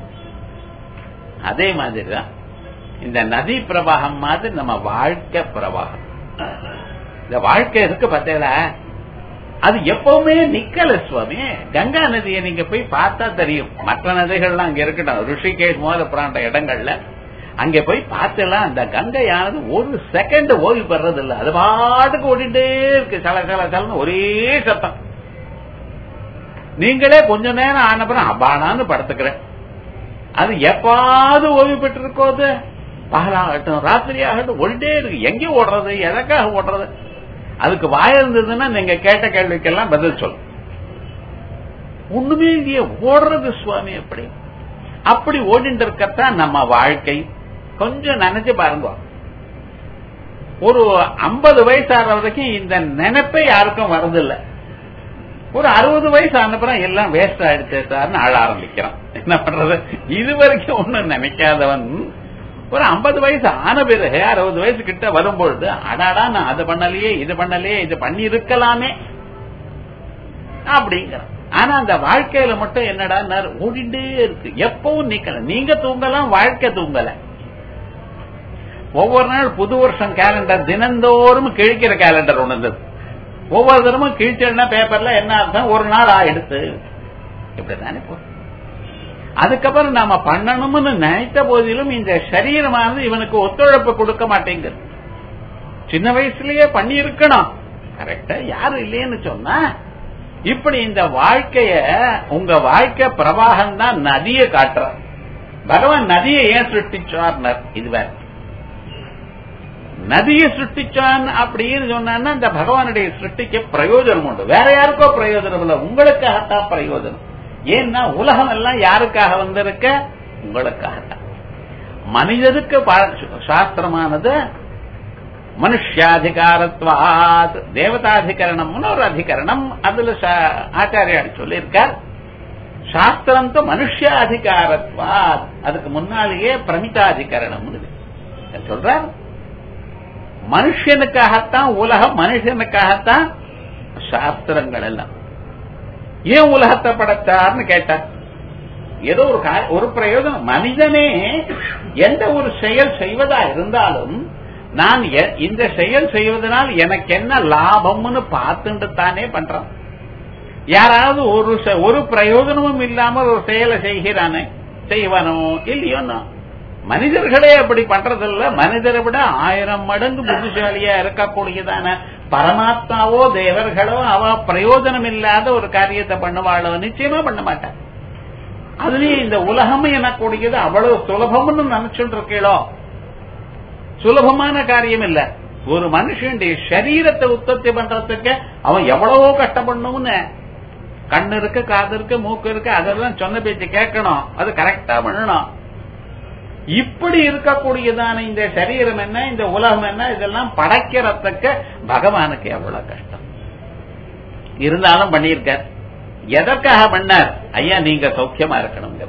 அதே மாதிரிதான் இந்த நதி பிரவாகம் மாதிரி நம்ம வாழ்க்கை பிரவாகம் இந்த வாழ்க்கை இருக்கு பார்த்தீங்களா அது எப்பவுமே நிக்கல சுவாமி கங்கா நதியை நீங்க போய் பார்த்தா தெரியும் மற்ற நதிகள்லாம் அங்க இருக்கட்டும் ரிஷிகேஷ் மோத புராண்ட இடங்கள்ல அங்க போய் பார்த்தலாம் அந்த கங்கையானது ஒரு செகண்ட் ஓய்வு பெறது இல்ல அது பாட்டுக்கு ஓடிட்டே இருக்கு சல சல சலன்னு ஒரே சத்தம் நீங்களே கொஞ்ச நேரம் ஆனப்புறம் அபானான்னு படுத்துக்கிறேன் அது எப்பாவது ஓய்வு பெற்றிருக்கோ அது பகலாகட்டும் ராத்திரி ஆகட்டும் ஓடிட்டே இருக்கு எங்க ஓடுறது எதற்காக ஓடுறது அதுக்கு வாய இருந்ததுன்னா நீங்க கேட்ட கேள்விக்கெல்லாம் பதில் சொல்லும் ஒண்ணுமே இல்லையே ஓடுறது சுவாமி எப்படி அப்படி ஓடிட்டு இருக்கத்தான் நம்ம வாழ்க்கை கொஞ்சம் நினைச்சு பாருங்க ஒரு ஐம்பது வயசு ஆற வரைக்கும் இந்த நினைப்பே யாருக்கும் வரதில்லை ஒரு அறுபது வயசு ஆனப்புறம் எல்லாம் வேஸ்ட் ஆயிடுச்சு சார்னு ஆள ஆரம்பிக்கிறான் என்ன பண்றது இது வரைக்கும் ஒண்ணும் நினைக்காதவன் ஒரு ஐம்பது வயசு ஆன பிறகு அறுபது வயசு கிட்ட வரும்பொழுது அடாடா நான் அது பண்ணலையே இது பண்ணலையே இது பண்ணி இருக்கலாமே அப்படிங்கிறான் ஆனா அந்த வாழ்க்கையில மட்டும் என்னடா ஓடிண்டே இருக்கு எப்பவும் நிக்கல நீங்க தூங்கலாம் வாழ்க்கை தூங்கல ஒவ்வொரு நாள் புது வருஷம் கேலண்டர் தினந்தோறும் கிழிக்கிற கேலண்டர் ஒண்ணு இருந்தது ஒவ்வொரு தரமும் கிழிச்சல்னா பேப்பர்ல என்ன அர்த்தம் ஒரு நாள் ஆயிடுத்து இப்படித்தானே போ அதுக்கப்புறம் நாம பண்ணணும்னு நினைத்த போதிலும் இந்த சரீரமானது இவனுக்கு ஒத்துழைப்பு கொடுக்க மாட்டேங்குது சின்ன வயசுலயே பண்ணி இருக்கணும் கரெக்டா யாரும் இல்லையேன்னு சொன்னா இப்படி இந்த வாழ்க்கைய உங்க வாழ்க்கை பிரவாகம் தான் நதியை காட்டுற பகவான் நதியை ஏன் சிருஷ்டிச்சார்னர் இது வேற நதியை சிருஷ்டிச்சான் அப்படின்னு சொன்னா இந்த பகவானுடைய சிருஷ்டிக்கு பிரயோஜனம் உண்டு வேற யாருக்கோ பிரயோஜனம் இல்ல உங்களுக்காகத்தான் பிரயோஜனம் ஏன்னா உலகம் எல்லாம் யாருக்காக வந்திருக்க உங்களுக்காகத்தான் மனிதருக்கு சாஸ்திரமானது மனுஷாதிகாரத்வாத் தேவதாதிகரணம்னு ஒரு அதிகரணம் அதுல ஆச்சாரியார் சொல்லியிருக்கார் சாஸ்திரம் தான் மனுஷாதிகாரத்வாத் அதுக்கு முன்னாலேயே பிரமிதாதிகரணம் சொல்றார் மனுஷனுக்காகத்தான் உலகம் மனுஷனுக்காகத்தான் சாஸ்திரங்கள் எல்லாம் ஏன் உலகத்தை படைத்தார்னு கேட்டார் ஏதோ ஒரு ஒரு பிரயோஜனம் மனிதனே எந்த ஒரு செயல் செய்வதா இருந்தாலும் நான் இந்த செயல் செய்வதனால் எனக்கு என்ன லாபம்னு பார்த்துட்டு தானே பண்றான் யாராவது ஒரு ஒரு பிரயோஜனமும் இல்லாமல் ஒரு செயலை செய்கிறானே செய்வானோ இல்லையோ மனிதர்களே அப்படி பண்றதில்ல மனிதரை விட ஆயிரம் மடங்கு புத்திசாலியா இருக்கக்கூடியதான பரமாத்மாவோ தேவர்களோ அவ பிரயோஜனம் இல்லாத ஒரு காரியத்தை பண்ணுவாளோ நிச்சயமா பண்ண மாட்டான் அதுலயும் இந்த உலகம் எனக்கூடியது அவ்வளவு சுலபம்னு நினைச்சுட்டு இருக்கீளோ சுலபமான காரியம் இல்ல ஒரு மனுஷனுடைய சரீரத்தை உற்பத்தி பண்றதுக்கு அவன் எவ்வளவோ கஷ்டப்படணும்னு கண்ணு இருக்கு காது இருக்கு மூக்கு இருக்கு அதெல்லாம் சொன்ன பேச்சு கேட்கணும் அது கரெக்டா பண்ணணும் இப்படி இருக்கக்கூடியதான இந்த சரீரம் என்ன இந்த உலகம் என்ன இதெல்லாம் படைக்கிறதுக்கு பகவானுக்கு எவ்வளவு கஷ்டம் இருந்தாலும் பண்ணியிருக்கார் எதற்காக பண்ணார் ஐயா நீங்க சௌக்கியமா இருக்கணுங்க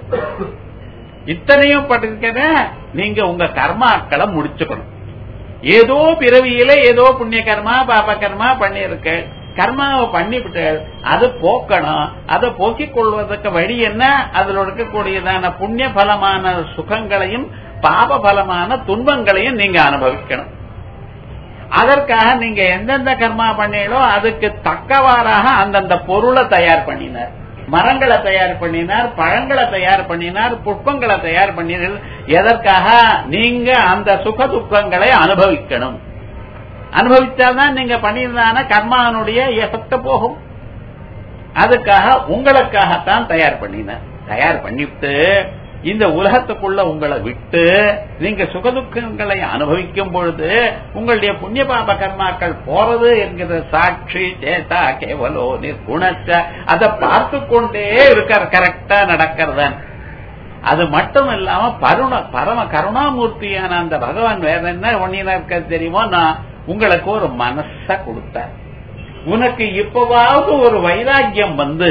இத்தனையும் பட்டிருக்கிற நீங்க உங்க கர்மாக்களை முடிச்சுக்கணும் ஏதோ பிறவியில ஏதோ புண்ணிய கர்மா பாப கர்மா பண்ணிருக்க கர்மாவை பண்ணிவிட்டு அது போக்கணும் அதை போக்கிக் கொள்வதற்கு வழி என்ன அதில் இருக்கக்கூடியதான புண்ணிய பலமான சுகங்களையும் பாப பலமான துன்பங்களையும் நீங்க அனுபவிக்கணும் அதற்காக நீங்க எந்தெந்த கர்மா பண்ணீங்களோ அதுக்கு தக்கவாறாக அந்தந்த பொருளை தயார் பண்ணினார் மரங்களை தயார் பண்ணினார் பழங்களை தயார் பண்ணினார் புஷ்பங்களை தயார் பண்ணினார் எதற்காக நீங்க அந்த சுக துக்கங்களை அனுபவிக்கணும் அனுபவிச்சாதான் நீங்க பண்ணியிருந்தான கர்மானுடைய எஃபெக்ட் போகும் அதுக்காக உங்களுக்காகத்தான் தயார் பண்ணினார் தயார் பண்ணிவிட்டு இந்த உலகத்துக்குள்ள உங்களை விட்டு நீங்க சுகதுக்கங்களை அனுபவிக்கும் பொழுது உங்களுடைய புண்ணிய பாப கர்மாக்கள் போறது என்கிற சாட்சி சேதா கேவலோ நிர்குணச்ச அதை பார்த்து கொண்டே இருக்க கரெக்டா நடக்கிறதன் அது மட்டும் இல்லாம பருண பரம கருணாமூர்த்தியான அந்த பகவான் வேற என்ன ஒன்னினா இருக்க தெரியுமோ நான் உங்களுக்கு ஒரு மனச கொடுத்தார் உனக்கு இப்பவாவது ஒரு வைராக்கியம் வந்து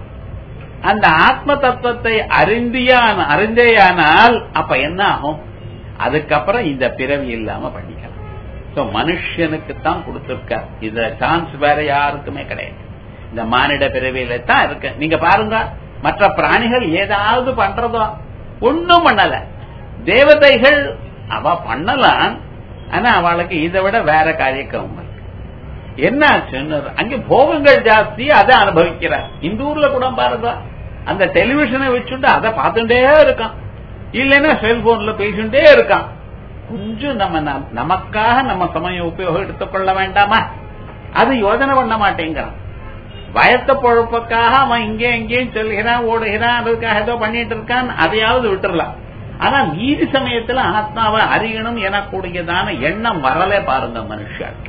அந்த ஆத்ம தத்துவத்தை அறிந்தியான் அறிந்தேயானால் அப்ப என்ன ஆகும் அதுக்கப்புறம் இந்த பிறவி இல்லாம பண்ணிக்கலாம் சோ மனுஷனுக்கு தான் கொடுத்திருக்கார் இந்த சான்ஸ் வேற யாருக்குமே கிடையாது இந்த மானிட பிறவியில தான் இருக்கு நீங்க பாருங்க மற்ற பிராணிகள் ஏதாவது பண்றதோ ஒன்னும் பண்ணல தேவதைகள் அவ பண்ணலாம் ஆனா அவளுக்கு இதை விட வேற காரியக்கிரமம் இருக்கு என்ன ஆச்சுன்னு அங்க போகங்கள் ஜாஸ்தி அதை அனுபவிக்கிறார் இந்த ஊர்ல கூட பாருங்க அந்த டெலிவிஷனை வச்சுட்டு அதை பார்த்துட்டே இருக்கான் இல்லைன்னா செல்போன்ல பேசிட்டே இருக்கான் கொஞ்சம் நம்ம நமக்காக நம்ம சமயம் உபயோகம் எடுத்துக்கொள்ள வேண்டாமா அது யோஜனை பண்ண மாட்டேங்கிறான் வயத்த பொழப்புக்காக அவன் இங்கே எங்கேயும் செல்கிறான் ஓடுகிறான் அதுக்காக ஏதோ பண்ணிட்டு இருக்கான் அதையாவது விட்டுறலாம் ஆனா மீதி சமயத்துல ஆத்மாவை அறியணும் எனக்கூடியதான எண்ணம் வரலே பாருங்க மனுஷாக்கு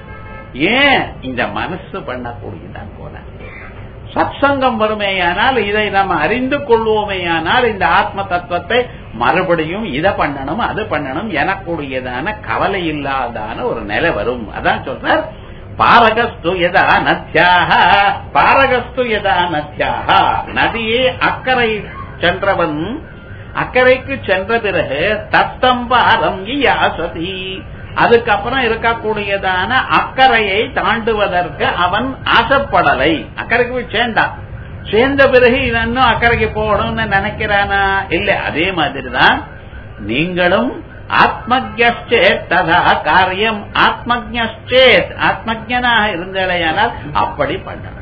ஏன் இந்த மனசு பண்ணக்கூடியதான் போல சத்சங்கம் வருமேயானால் இதை நம்ம அறிந்து கொள்வோமேயானால் இந்த ஆத்ம தத்துவத்தை மறுபடியும் இதை பண்ணணும் அது பண்ணணும் எனக்கூடியதான கவலை இல்லாதான ஒரு நிலை வரும் அதான் சொல்றார் பாரகஸ்து எதா நத்தியாக பாரகஸ்து எதா நத்தியாக நதியே அக்கறை சென்றவன் அக்கறைக்கு சென்ற பிறகு தத்தம்பாரம் யாசதி அதுக்கப்புறம் இருக்கக்கூடியதான அக்கறையை தாண்டுவதற்கு அவன் ஆசைப்படலை அக்கறைக்கு போய் சேர்ந்தான் சேர்ந்த பிறகு இன்னும் அக்கறைக்கு போகணும்னு நினைக்கிறானா இல்ல அதே மாதிரிதான் நீங்களும் ஆத்மஜேத் ததா காரியம் ஆத்மஜேத் ஆத்மஜனாக இருந்தேயானால் அப்படி பண்ணணும்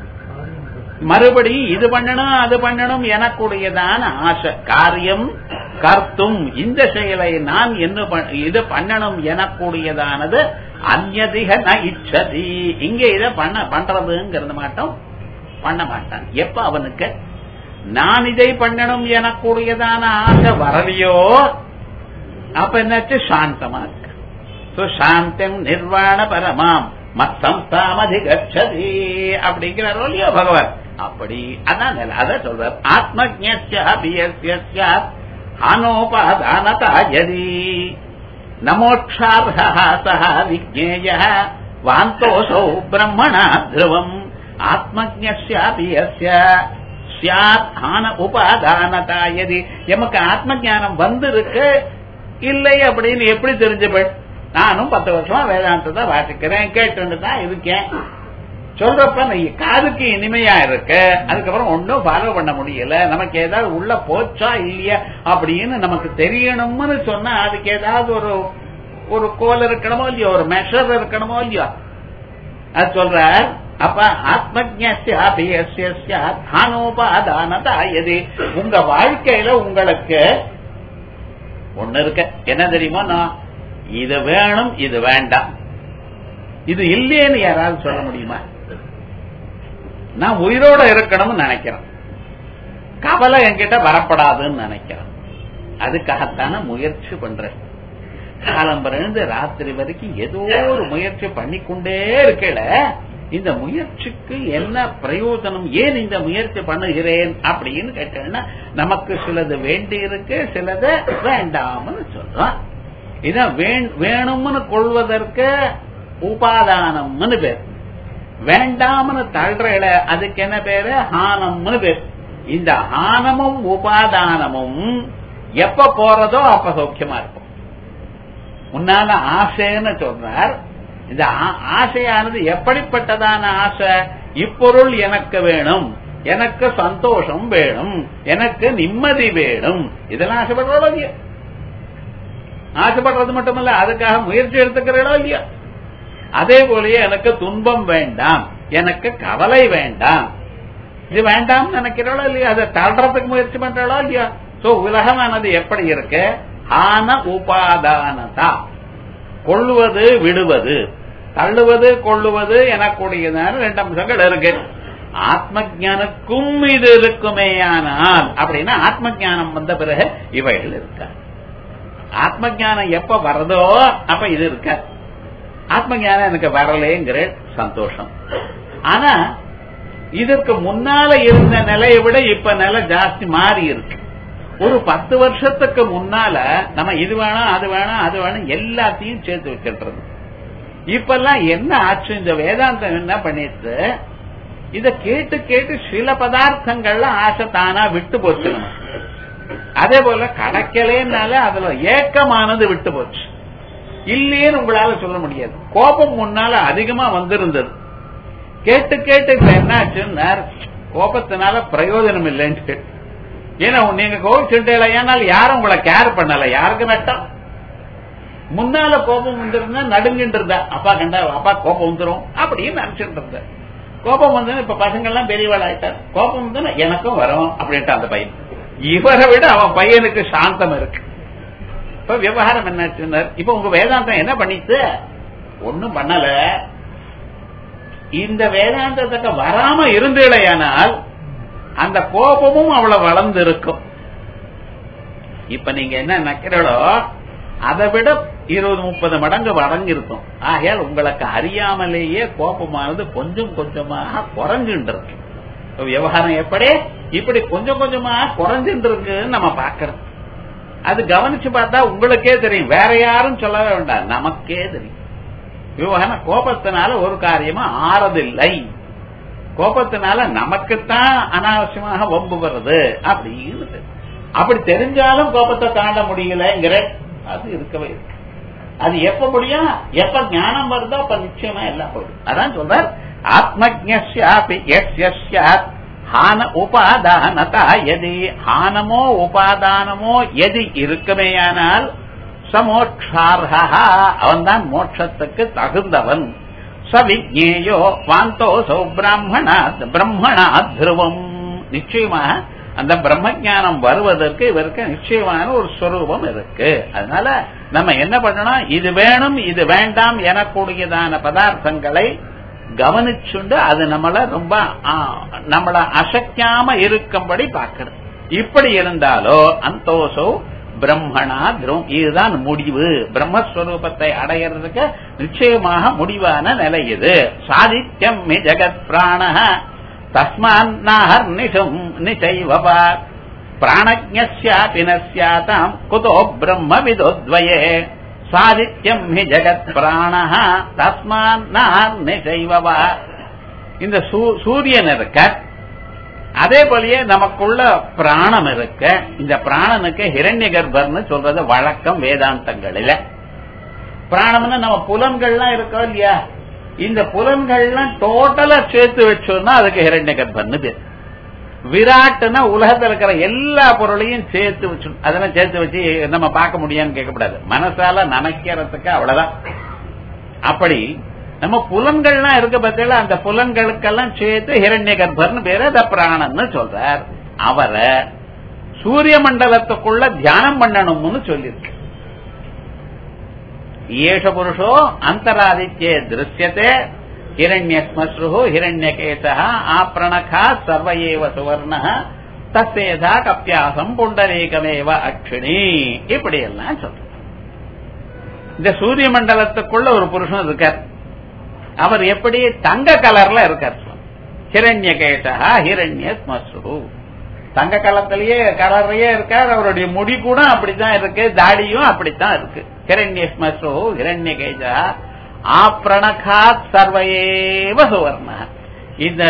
மறுபடி இது பண்ணணும் அது பண்ணணும் எனக்கூடியதான ஆசை காரியம் கர்த்தும் இந்த செயலை நான் என்ன இது பண்ணணும் எனக்கூடியதானது அந்நதிக ந இச்சதி இங்க இத பண்ண பண்றதுங்கிறது மாட்டோம் பண்ண மாட்டான் எப்ப அவனுக்கு நான் இதை பண்ணணும் எனக்கூடியதான ஆசை வரலையோ அப்ப என்னாச்சு சாந்தமா இருக்கு So, சாந்தம் நிர்வாண பரமாம் மத்தம் தாமதிகச்சதி அப்படிங்கிறார் இல்லையோ பகவான் அப்படி அதான் நிலை. அத சொல்றார் ஆத்மஜ்ஞாபியஸ்ய அனோபாதானதா யதி நமோட்சார்ஹ சஹ விஜ்ஞேய வாந்தோசௌ பிரம்மணா த்ருவம் ஆத்மஜ்ஞாபியஸ்ய சியாத் ஆன உபாதானதா யதி எமக்கு ஆத்ம ஞானம் வந்திருக்கு இல்லை அப்படின்னு எப்படி தெரிஞ்சுப்பேன் நானும் பத்து வருஷமா வேதாந்தத்தை வாசிக்கிறேன் கேட்டு தான் இருக்கேன் சொல்றப்ப நீ காதுக்கு இனிமையா இருக்கு அதுக்கப்புறம் ஒன்னும் ஃபாலோ பண்ண முடியல நமக்கு ஏதாவது உள்ள போச்சா இல்லையா அப்படின்னு நமக்கு தெரியணும்னு சொன்னா அதுக்கு ஏதாவது ஒரு ஒரு கோல் இருக்கணுமோ இல்லையோ ஒரு மெஷர் இருக்கணுமோ இல்லையோ அது சொல்ற அப்ப ஆத்மஜானோபாதானதா எது உங்க வாழ்க்கையில உங்களுக்கு ஒண்ணு இருக்க என்ன தெரியுமா நான் இது வேணும் இது வேண்டாம் இது இல்லையேன்னு யாராவது சொல்ல முடியுமா நான் உயிரோட இருக்கணும்னு நினைக்கிறேன் கவலை என்கிட்ட வரப்படாதுன்னு நினைக்கிறேன் அதுக்காகத்தான முயற்சி பண்றேன் காலம்பரிலிருந்து ராத்திரி வரைக்கும் ஏதோ ஒரு முயற்சி பண்ணிக்கொண்டே இருக்கல இந்த முயற்சிக்கு என்ன பிரயோஜனம் ஏன் இந்த முயற்சி பண்ணுகிறேன் அப்படின்னு கேட்டேன்னா நமக்கு சிலது வேண்டி இருக்கு சிலது வேண்டாம்னு சொல்றோம் இதான் வேணும்னு கொள்வதற்கு உபாதானம்னு பேர் வேண்டாம்னு தள்ளுற அதுக்கு என்ன பேரு ஹானம்னு பேர் இந்த ஹானமும் உபாதானமும் எப்ப போறதோ அப்ப சௌக்கியமா இருக்கும் முன்னால ஆசைன்னு சொல்றார் இந்த ஆசையானது எப்படிப்பட்டதான ஆசை இப்பொருள் எனக்கு வேணும் எனக்கு சந்தோஷம் வேணும் எனக்கு நிம்மதி வேணும் இதெல்லாம் ஆசைப்படுறோம் இல்லையா ஆசைப்படுறது மட்டுமல்ல அதுக்காக முயற்சி எடுத்துக்கிறோம் இல்லையா அதே போலயே எனக்கு துன்பம் வேண்டாம் எனக்கு கவலை வேண்டாம் இது வேண்டாம் நினைக்கிறோளோ இல்லையா அதை தள்ளுறதுக்கு முயற்சி பண்றாளோ இல்லையா சோ உலகமானது எப்படி இருக்கு ஆன உபாதானதா கொள்ளுவது விடுவது தள்ளுவது கொள்ளுவது எனக்கூடியதான ரெண்டு அம்சங்கள் இருக்கு ஆத்ம ஜானுக்கும் இது இருக்குமேயானால் அப்படின்னா ஆத்ம ஜானம் வந்த பிறகு இவைகள் இருக்க ஆத்ம ஜானம் எப்ப வரதோ அப்ப இது இருக்க ஆத்ம ஜானம் எனக்கு வரலேங்கிற சந்தோஷம் ஆனா இதற்கு முன்னால இருந்த நிலையை விட இப்ப நிலை ஜாஸ்தி மாறி இருக்கு ஒரு பத்து வருஷத்துக்கு முன்னால நம்ம இது வேணும் அது வேணும் அது வேணும் எல்லாத்தையும் சேர்த்து வச்சிருக்கிறது இப்பெல்லாம் என்ன ஆச்சு இந்த வேதாந்தம் என்ன பண்ணிட்டு இத கேட்டு கேட்டு சில பதார்த்தங்கள்ல ஆசை தானா விட்டு போச்சு நமக்கு அதே போல கிடைக்கலேனால அதுல ஏக்கமானது விட்டு போச்சு இல்லேன்னு உங்களால சொல்ல முடியாது கோபம் முன்னால அதிகமா வந்திருந்தது கேட்டு கேட்டு இப்ப என்னாச்சுன்னா கோபத்தினால பிரயோஜனம் இல்லைன்னு ஏன்னா நீங்க கோவிச்சுட்டேல ஏனால் யாரும் உங்களை கேர் பண்ணல யாருக்கு நட்டம் முன்னால கோபம் வந்திருந்தா நடுங்கிட்டு இருந்தா அப்பா கண்டா அப்பா கோபம் வந்துரும் அப்படின்னு நினைச்சிட்டு இருந்த கோபம் வந்து இப்ப பசங்க எல்லாம் பெரியவாள் ஆயிட்டார் கோபம் வந்து எனக்கும் வரும் அப்படின்ட்டு அந்த பையன் இவரை விட அவன் பையனுக்கு சாந்தம் இருக்கு இப்ப விவகாரம் என்னாச்சுன்னா இப்ப உங்க வேதாந்தம் என்ன பண்ணிச்சு ஒண்ணும் பண்ணல இந்த வேதாந்தத்துக்கு வராம இருந்தீழையானால் அந்த கோபமும் அவ்வளவு வளர்ந்து இருக்கும் இப்ப நீங்க என்ன நினைக்கிறீங்களோ அதை விட இருபது முப்பது மடங்கு வடங்கிருக்கும் ஆகையால் உங்களுக்கு அறியாமலேயே கோபமானது கொஞ்சம் கொஞ்சமாக குறைஞ்சுட்டு இருக்கு விவகாரம் எப்படி இப்படி கொஞ்சம் கொஞ்சமா குறைஞ்சுட்டு இருக்குன்னு நம்ம பாக்கிறோம் அது கவனிச்சு பார்த்தா உங்களுக்கே தெரியும் வேற யாரும் சொல்லவே வேண்டாம் நமக்கே தெரியும் விவகாரம் கோபத்தினால ஒரு காரியமா ஆறதில்லை கோபத்தினால நமக்குத்தான் அனாவசியமாக வம்பு வருது அப்படின்னு அப்படி தெரிஞ்சாலும் கோபத்தை தாண்ட முடியலங்கிற அது இருக்கவே இருக்கு அது எப்ப முடியும் எப்ப ஞானம் வருதோ அப்ப நிச்சயமா எல்லாம் போயிடும் அதான் சொல்றார் ஆத்மஜாபி ஹான உபாதானதா எதி ஹானமோ உபாதானமோ எதி இருக்குமேயானால் சமோட்சார்ஹா அவன்தான் மோட்சத்துக்கு தகுந்தவன் சவிஜேயோ வாந்தோசோ பிராமணாத் பிரம்மணாத் துருவம் நிச்சயமாக அந்த பிரம்ம ஜானம் வருவதற்கு இவருக்கு நிச்சயமான ஒரு ஸ்வரூபம் இருக்கு அதனால நம்ம என்ன பண்ணணும் இது வேணும் இது வேண்டாம் எனக்கூடியதான பதார்த்தங்களை கவனிச்சுண்டு அது நம்மள ரொம்ப ஆ, நம்மள அசைக்காம இருக்கும்படி பார்க்கணும் இப்படி இருந்தாலோ அந்தோசோ பிரம்மணா திரும் இதுதான் முடிவு பிரம்மஸ்வரூபத்தை அடையிறதுக்கு நிச்சயமாக முடிவான நிலை இது சாதித்யம் மி ஜெகத் பிராண தஸ்மான் நாஹர் நிஷம் நிச்சைவபா பிராணஜ்ஞஸ்யாபி ந ஸ்யாதாம் குதோ பிரம்ம விதோத்வயே சாதித்யம் ஹி ஜெகத் பிராண தஸ்மான் நாஹர் நிச்சைவபா இந்த சூ- சூரியன் இருக்க அதே போலயே நமக்குள்ள பிராணம் இருக்க இந்த பிராணனுக்கு ஹிரண்ய கர்ப்பர்னு சொல்றது வழக்கம் வேதாந்தங்களில பிராணம்னு நம்ம புலன்கள்லாம் இருக்கோம் இல்லையா இந்த புலன்கள்லாம் டோட்டலா சேர்த்து வச்சோம்னா அதுக்கு ஹிரண்ய கர்ப்பர்னு பேர் விராட்டுனா உலகத்துல இருக்கிற எல்லா பொருளையும் சேர்த்து வச்சு அதெல்லாம் சேர்த்து வச்சு நம்ம பார்க்க முடியான்னு கேட்கக்கூடாது மனசால நினைக்கிறதுக்கு அவ்வளவுதான் அப்படி நம்ம புலன்கள்லாம் இருக்க பத்தியில அந்த புலன்களுக்கெல்லாம் சேர்த்து ஹிரண்ய கர்ப்பர்னு பேரு அத பிராணன்னு சொல்றார் அவரை சூரிய மண்டலத்துக்குள்ள தியானம் பண்ணணும்னு சொல்லியிருக்கு ஏஷ புருஷோ அந்தராதித்யே திருஷ்யத்தே ஹிரண்யஸ்மஸ்ரு ஹிரண்யகேசா ஆப்ரணகா சர்வ ஏவ சுவர்ண தசேதா கப்பியாசம் புண்டரீகமேவ அக்ஷிணி இப்படி எல்லாம் சொல்ற இந்த சூரிய மண்டலத்துக்குள்ள ஒரு புருஷன் இருக்கார் அவர் எப்படி தங்க கலர்ல இருக்கார் ஹிரண்யகேசா ஹிரண்யஸ்மஸ்ரு தங்க கலத்திலேயே கலர்லயே இருக்கார் அவருடைய முடி கூட அப்படித்தான் இருக்கு தாடியும் அப்படித்தான் இருக்கு ஹிரண்யஸ்மஸ்ரு ஹிரண்யகேசா ஆப்ரணகாத் சர்வயேவ சுவர்ண இந்த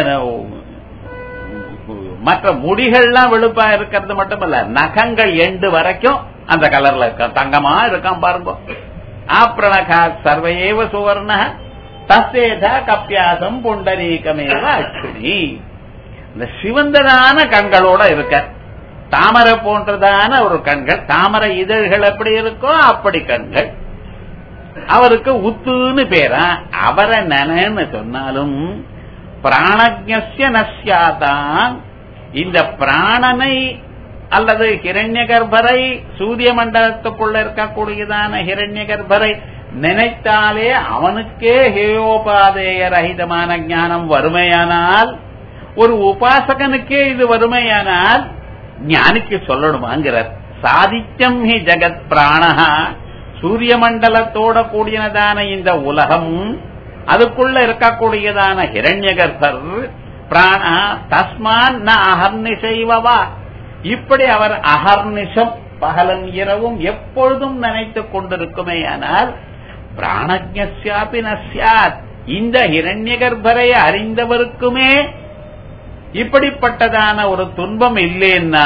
மற்ற முடிகள்லாம் வெளுப்பா இருக்கிறது மட்டுமல்ல நகங்கள் எண்டு வரைக்கும் அந்த கலர்ல இருக்க தங்கமா இருக்கான் பாருங்க ஆப்ரணகாத் சர்வயேவ சுவர்ண தசேதா கப்பியாசம் புண்டரீகமேவ அக்ஷிணி இந்த சிவந்ததான கண்களோட இருக்க தாமரை போன்றதான ஒரு கண்கள் தாமரை இதழ்கள் எப்படி இருக்கோ அப்படி கண்கள் அவருக்கு உத்துன்னு பேரா அவரை நனன்னு சொன்னாலும் பிராணஜ்ய நஸ்யாதான் இந்த பிராணனை அல்லது ஹிரண்ய கர்ப்பரை சூரிய மண்டலத்துக்குள்ள இருக்கக்கூடியதான ஹிரண்ய கர்ப்பரை நினைத்தாலே அவனுக்கே ஹேயோபாதேய ரஹிதமான ஞானம் வறுமையானால் ஒரு உபாசகனுக்கே இது வறுமையானால் ஞானிக்கு சொல்லணுமாங்கிறார் சாதித்யம் ஹி ஜெகத் பிராணஹா சூரிய மண்டலத்தோட கூடியதான இந்த உலகம் அதுக்குள்ள இருக்கக்கூடியதான ஹிரண்ய கர்ப்பர் பிராண தஸ்மான் ந அகர்நிசைவவா இப்படி அவர் அகர்நிஷம் பகலும் இரவும் எப்பொழுதும் நினைத்துக் கொண்டிருக்குமேயானால் பிராணஜ்யாபி நஸ்யாத் இந்த ஹிரண்ய கர்ப்பரை அறிந்தவருக்குமே இப்படிப்பட்டதான ஒரு துன்பம் இல்லைன்னா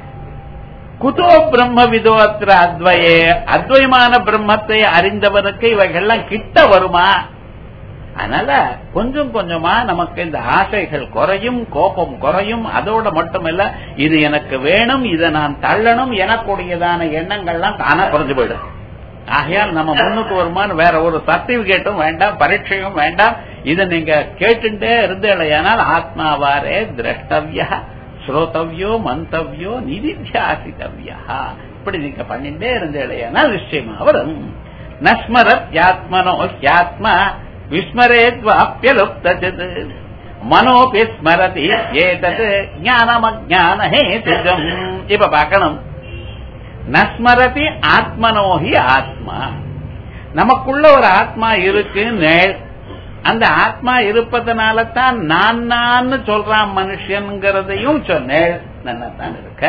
குதோ பிரம்ம விதோ அத்திர அத்வயே அத்வயமான பிரம்மத்தை அறிந்தவனுக்கு இவைகள்லாம் கிட்ட வருமா அதனால கொஞ்சம் கொஞ்சமா நமக்கு இந்த ஆசைகள் குறையும் கோபம் குறையும் அதோட மட்டுமல்ல இது எனக்கு வேணும் இதை நான் தள்ளணும் எனக்குடையதான எண்ணங்கள்லாம் தானா குறைஞ்சு போயிடும் ஆகையால் நம்ம முன்னுக்கு வருமானு வேற ஒரு சர்டிபிகேட்டும் வேண்டாம் பரீட்சையும் வேண்டாம் இதை நீங்க கேட்டுட்டே இருந்தேனால் ஆத்மாவாரே திரஷ்டவியா ஸ்ரோதவ்யோ மந்தவ்யோ நிதித்தியாசித்தவ்யா இப்படி நீங்க பண்ணிட்டே இருந்தேனால் நிச்சயமா வரும் நஸ்மரத் யாத்மனோ யாத்மா விஸ்மரேத்வாப்பியலுப்தஜத் மனோபி ஸ்மரதி ஏதத் ஞானமஜான ஹேதுஜம் இப்ப பார்க்கணும் நஸ்மரதி ஆத்மனோஹி ஆத்மா நமக்குள்ள ஒரு ஆத்மா இருக்கு அந்த ஆத்மா இருப்பதனால தான் நான் நான் சொல்றான் மனுஷன்கிறதையும் சொன்னேன் தான் இருக்க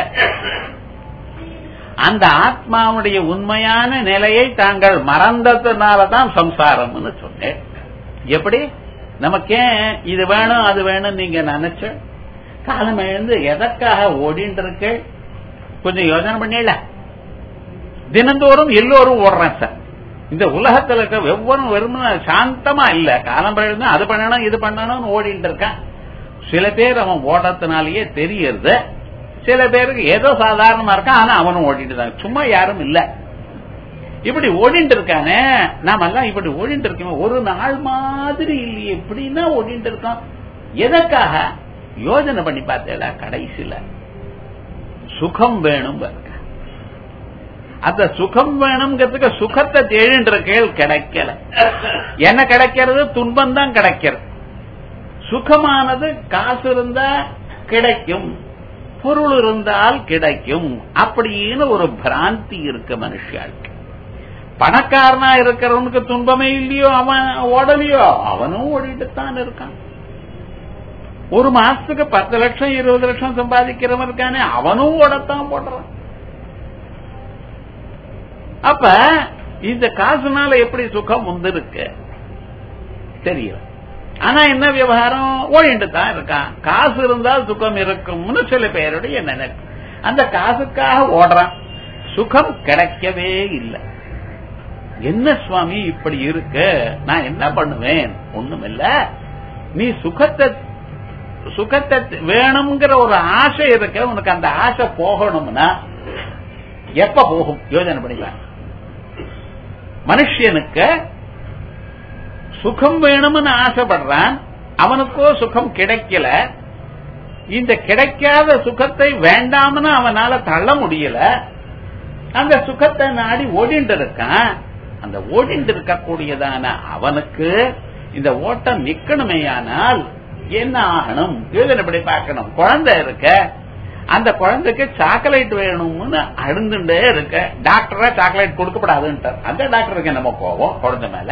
அந்த ஆத்மாவுடைய உண்மையான நிலையை தாங்கள் மறந்ததுனால தான் சம்சாரம்னு சொன்னேன் எப்படி நமக்கே இது வேணும் அது வேணும் நீங்க நினைச்ச காலம் எழுந்து எதற்காக ஓடிட்டு இருக்கு கொஞ்சம் யோசனை பண்ணல தினந்தோறும் எல்லோரும் ஓடுறேன் சார் இந்த உலகத்துல இருக்க வெவ்வொரும் வெறும் சாந்தமா இல்ல காலம் எழுந்து அது பண்ணணும் இது பண்ணணும்னு ஓடிட்டு இருக்கான் சில பேர் அவன் ஓடுறதுனாலயே தெரியறது சில பேருக்கு ஏதோ சாதாரணமா இருக்கான் ஆனா அவனும் ஓடிட்டு தான் சும்மா யாரும் இல்ல இப்படி ஓடிட்டு இருக்கானே நாம எல்லாம் இப்படி ஓடிட்டு இருக்கோம் ஒரு நாள் மாதிரி இல்லையே எப்படின்னா ஓடிட்டு இருக்கோம் எதற்காக யோஜனை பண்ணி பார்த்தேல கடைசியில சுகம் வேணும் இருக்க அந்த சுகம் வேணுங்கிறதுக்கு சுகத்தை தேடின்ற கேள் கிடைக்கல என்ன கிடைக்கிறது துன்பம் தான் கிடைக்கிறது சுகமானது காசு இருந்தா கிடைக்கும் பொருள் இருந்தால் கிடைக்கும் அப்படின்னு ஒரு பிராந்தி இருக்கு மனுஷாளுக்கு பணக்காரனா இருக்கிறவனுக்கு துன்பமே இல்லையோ அவன் ஓடலையோ அவனும் ஓடிட்டு தான் இருக்கான் ஒரு மாசத்துக்கு பத்து லட்சம் இருபது லட்சம் சம்பாதிக்கிறவன் இருக்கானே அவனும் ஓடத்தான் போடுறான் அப்ப இந்த காசுனால எப்படி சுகம் வந்திருக்கு தெரியல ஆனா என்ன விவகாரம் ஓடிட்டு தான் இருக்கான் காசு இருந்தால் சுகம் இருக்கும்னு சில பேருடைய நினைப்பு அந்த காசுக்காக ஓடுறான் சுகம் கிடைக்கவே இல்லை என்ன சுவாமி இப்படி இருக்கு நான் என்ன பண்ணுவேன் ஒண்ணுமில்ல நீ சுகத்தை சுகத்தை வேணுங்கிற ஒரு ஆசை இருக்க உனக்கு அந்த ஆசை போகணும்னா எப்ப போகும் யோஜனை பண்ணிக்கலாம் மனுஷனுக்கு சுகம் வேணும்னு ஆசைப்படுறான் அவனுக்கோ சுகம் கிடைக்கல இந்த கிடைக்காத சுகத்தை வேண்டாம்னு அவனால தள்ள முடியல அந்த சுகத்தை நாடி ஓடிண்டு இருக்கான் அந்த ஓடிண்டு இருக்கக்கூடியதான அவனுக்கு இந்த ஓட்டம் நிக்கணுமேயானால் என்ன ஆகணும் யோஜனைப்படி பார்க்கணும் குழந்தை இருக்க அந்த குழந்தைக்கு சாக்லேட் வேணும்னு அழுந்துட்டே இருக்க டாக்டரா சாக்லேட் கொடுக்கப்படாதுன்ட்டார் அந்த டாக்டருக்கு நம்ம போவோம் குழந்தை மேல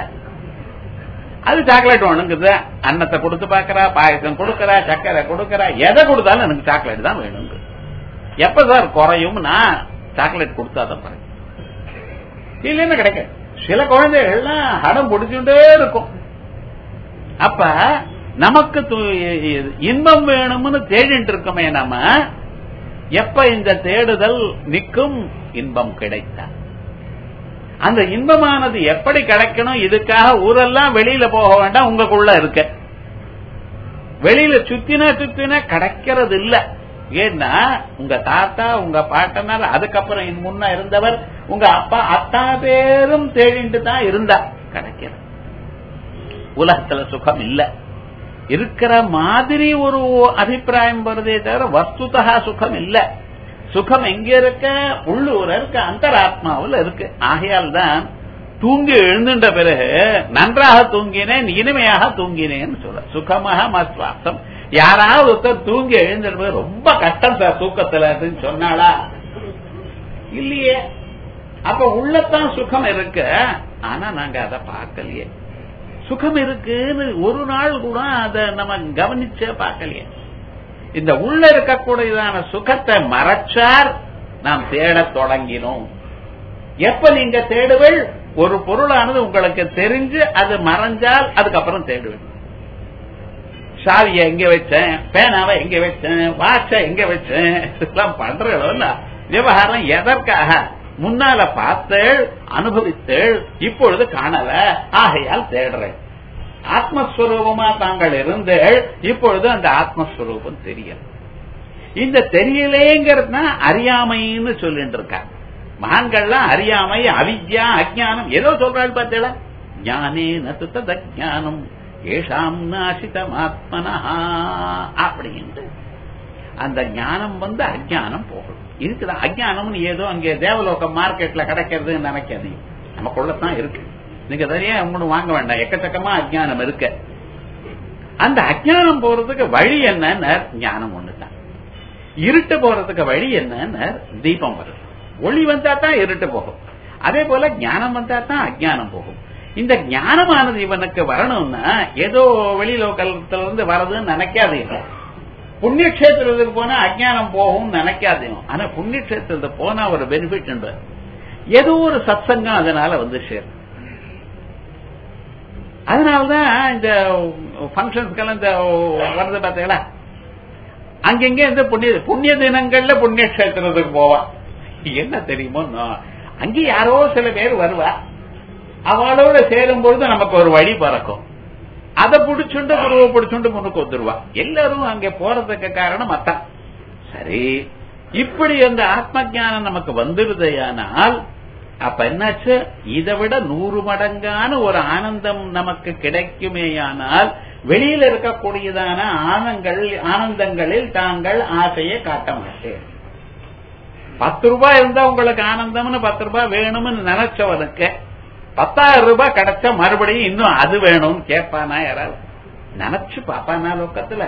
அது சாக்லேட் வேணுங்குது அன்னத்தை கொடுத்து பாக்குறா பாயசம் கொடுக்கறா சக்கரை கொடுக்கறா எதை கொடுத்தாலும் எனக்கு சாக்லேட் தான் வேணுங்க எப்ப சார் குறையும் நான் சாக்லேட் கொடுத்தாதான் பாருங்க இல்லைன்னு கிடைக்க சில குழந்தைகள்லாம் ஹடம் பிடிச்சுட்டே இருக்கும் அப்ப நமக்கு இன்பம் வேணும்னு தேடிட்டு இருக்கோமே நம்ம எப்ப இந்த தேடுதல் நிற்கும் இன்பம் கிடைத்தா அந்த இன்பமானது எப்படி கிடைக்கணும் இதுக்காக ஊரெல்லாம் வெளியில போக வேண்டாம் உங்களுக்குள்ள இருக்க வெளியில சுத்தினா சுத்தினா கிடைக்கிறது இல்ல ஏன்னா உங்க தாத்தா உங்க பாட்டனார் அதுக்கப்புறம் முன்ன இருந்தவர் உங்க அப்பா அத்தா பேரும் தேடிட்டு தான் இருந்தா கிடைக்கிறது உலகத்துல சுகம் இல்ல இருக்கிற மாதிரி ஒரு அபிப்பிராயம் வருதே தவிர வஸ்துதா சுகம் இல்ல சுகம் எங்க இருக்க உள்ளூர் இருக்க அந்தராத்மாவில் இருக்கு ஆகையால் தான் தூங்கி எழுந்துட்ட பிறகு நன்றாக தூங்கினேன் இனிமையாக தூங்கினேன்னு சொல்ல சுகமாக மஸ்வாசம் யாராவது ஒருத்தர் தூங்கி எழுந்திருப்பது ரொம்ப கஷ்டம் சார் தூக்கத்துல சொன்னாளா இல்லையே அப்ப உள்ளத்தான் சுகம் இருக்கு ஆனா நாங்க அதை பார்க்கலையே சுகம் இருக்குன்னு ஒரு நாள் கூட அதை நம்ம கவனிச்சே பார்க்கலையே இந்த உள்ள இருக்கக்கூடியதான சுகத்தை மறைச்சார் நாம் தேட தொடங்கினோம் எப்ப நீங்க தேடுவள் ஒரு பொருளானது உங்களுக்கு தெரிஞ்சு அது மறைஞ்சால் அதுக்கப்புறம் தேடுவேன் சாவிய எங்க வச்சேன் பேனாவை எங்க வச்சேன் வாட்ச எங்க வச்சேன் இதெல்லாம் பண்றோம்ல விவகாரம் எதற்காக முன்னால பார்த்தேள் அனுபவித்தேள் இப்பொழுது காணல ஆகையால் தேடுறேன் ஆத்மஸ்வரூபமா தாங்கள் இருந்தேள் இப்பொழுது அந்த ஆத்மஸ்வரூபம் தெரியல இந்த தெரியலேங்கிறது அறியாமைன்னு சொல்லிட்டு இருக்காங்க மகான்கள்லாம் அறியாமை அவித்யா அஜானம் ஏதோ சொல்றாள் பார்த்தீங்களா ஞானே நத்து தஜானம் ஏஷாம் நாசிதமாத்மனா அப்படின்ட்டு அந்த ஞானம் வந்து அஜானம் போகணும் இருக்குது அஜானம்னு ஏதோ அங்கே தேவலோக மார்க்கெட்ல கிடைக்கிறதுன்னு நினைக்காதீங்க நமக்குள்ளதான் இருக்கு நீங்க தனியா உங்களுக்கு வாங்க வேண்டாம் எக்கச்சக்கமா அஜானம் இருக்கு அந்த அஜானம் போறதுக்கு வழி என்னன்னு ஞானம் ஒண்ணுதான் இருட்டு போறதுக்கு வழி என்னன்னு தீபம் வருது ஒளி வந்தா தான் இருட்டு போகும் அதே போல ஞானம் வந்தா தான் அஜானம் போகும் இந்த ஞானமானது இவனுக்கு வரணும்னா ஏதோ வெளிலோக்கத்துல இருந்து வரதுன்னு நினைக்காதீங்க புண்ணிய கஷேத்திரத்துக்கு போனா அஜானம் போகும் நினைக்காதீங்க ஆனா புண்ணிய கஷேத்திரத்துக்கு போனா ஒரு பெனிஃபிட் உண்டு ஏதோ ஒரு சத்சங்கம் அதனால வந்து சேரும் அதனாலதான் இந்த பங்கன்ஸ்க்கெல்லாம் இந்த வருது பாத்தீங்களா அங்கங்க இந்த புண்ணிய புண்ணிய தினங்கள்ல புண்ணிய கஷேத்திரத்துக்கு போவான் என்ன தெரியுமோ அங்கே யாரோ சில பேர் வருவா அவளோட சேரும் பொழுது நமக்கு ஒரு வழி பறக்கும் அதை பிடிச்சுண்டு குருவை பிடிச்சுண்டு முன்னுக்கு வந்துருவா எல்லாரும் அங்க போறதுக்கு காரணம் அத்தான் சரி இப்படி அந்த ஆத்ம ஜானம் நமக்கு வந்துடுதையானால் அப்ப என்னாச்சு இதை விட நூறு மடங்கான ஒரு ஆனந்தம் நமக்கு கிடைக்குமேயானால் வெளியில இருக்கக்கூடியதான ஆனங்கள் ஆனந்தங்களில் தாங்கள் ஆசையை காட்ட மாட்டேன் பத்து ரூபாய் இருந்தா உங்களுக்கு ஆனந்தம்னு பத்து ரூபாய் வேணும்னு நினைச்சவனுக்கு பத்தாயிரம் ரூபாய் கிடைச்சா மறுபடியும் இன்னும் அது வேணும்னு கேட்பானா யாராவது நினைச்சு பாப்பானா லோக்கத்துல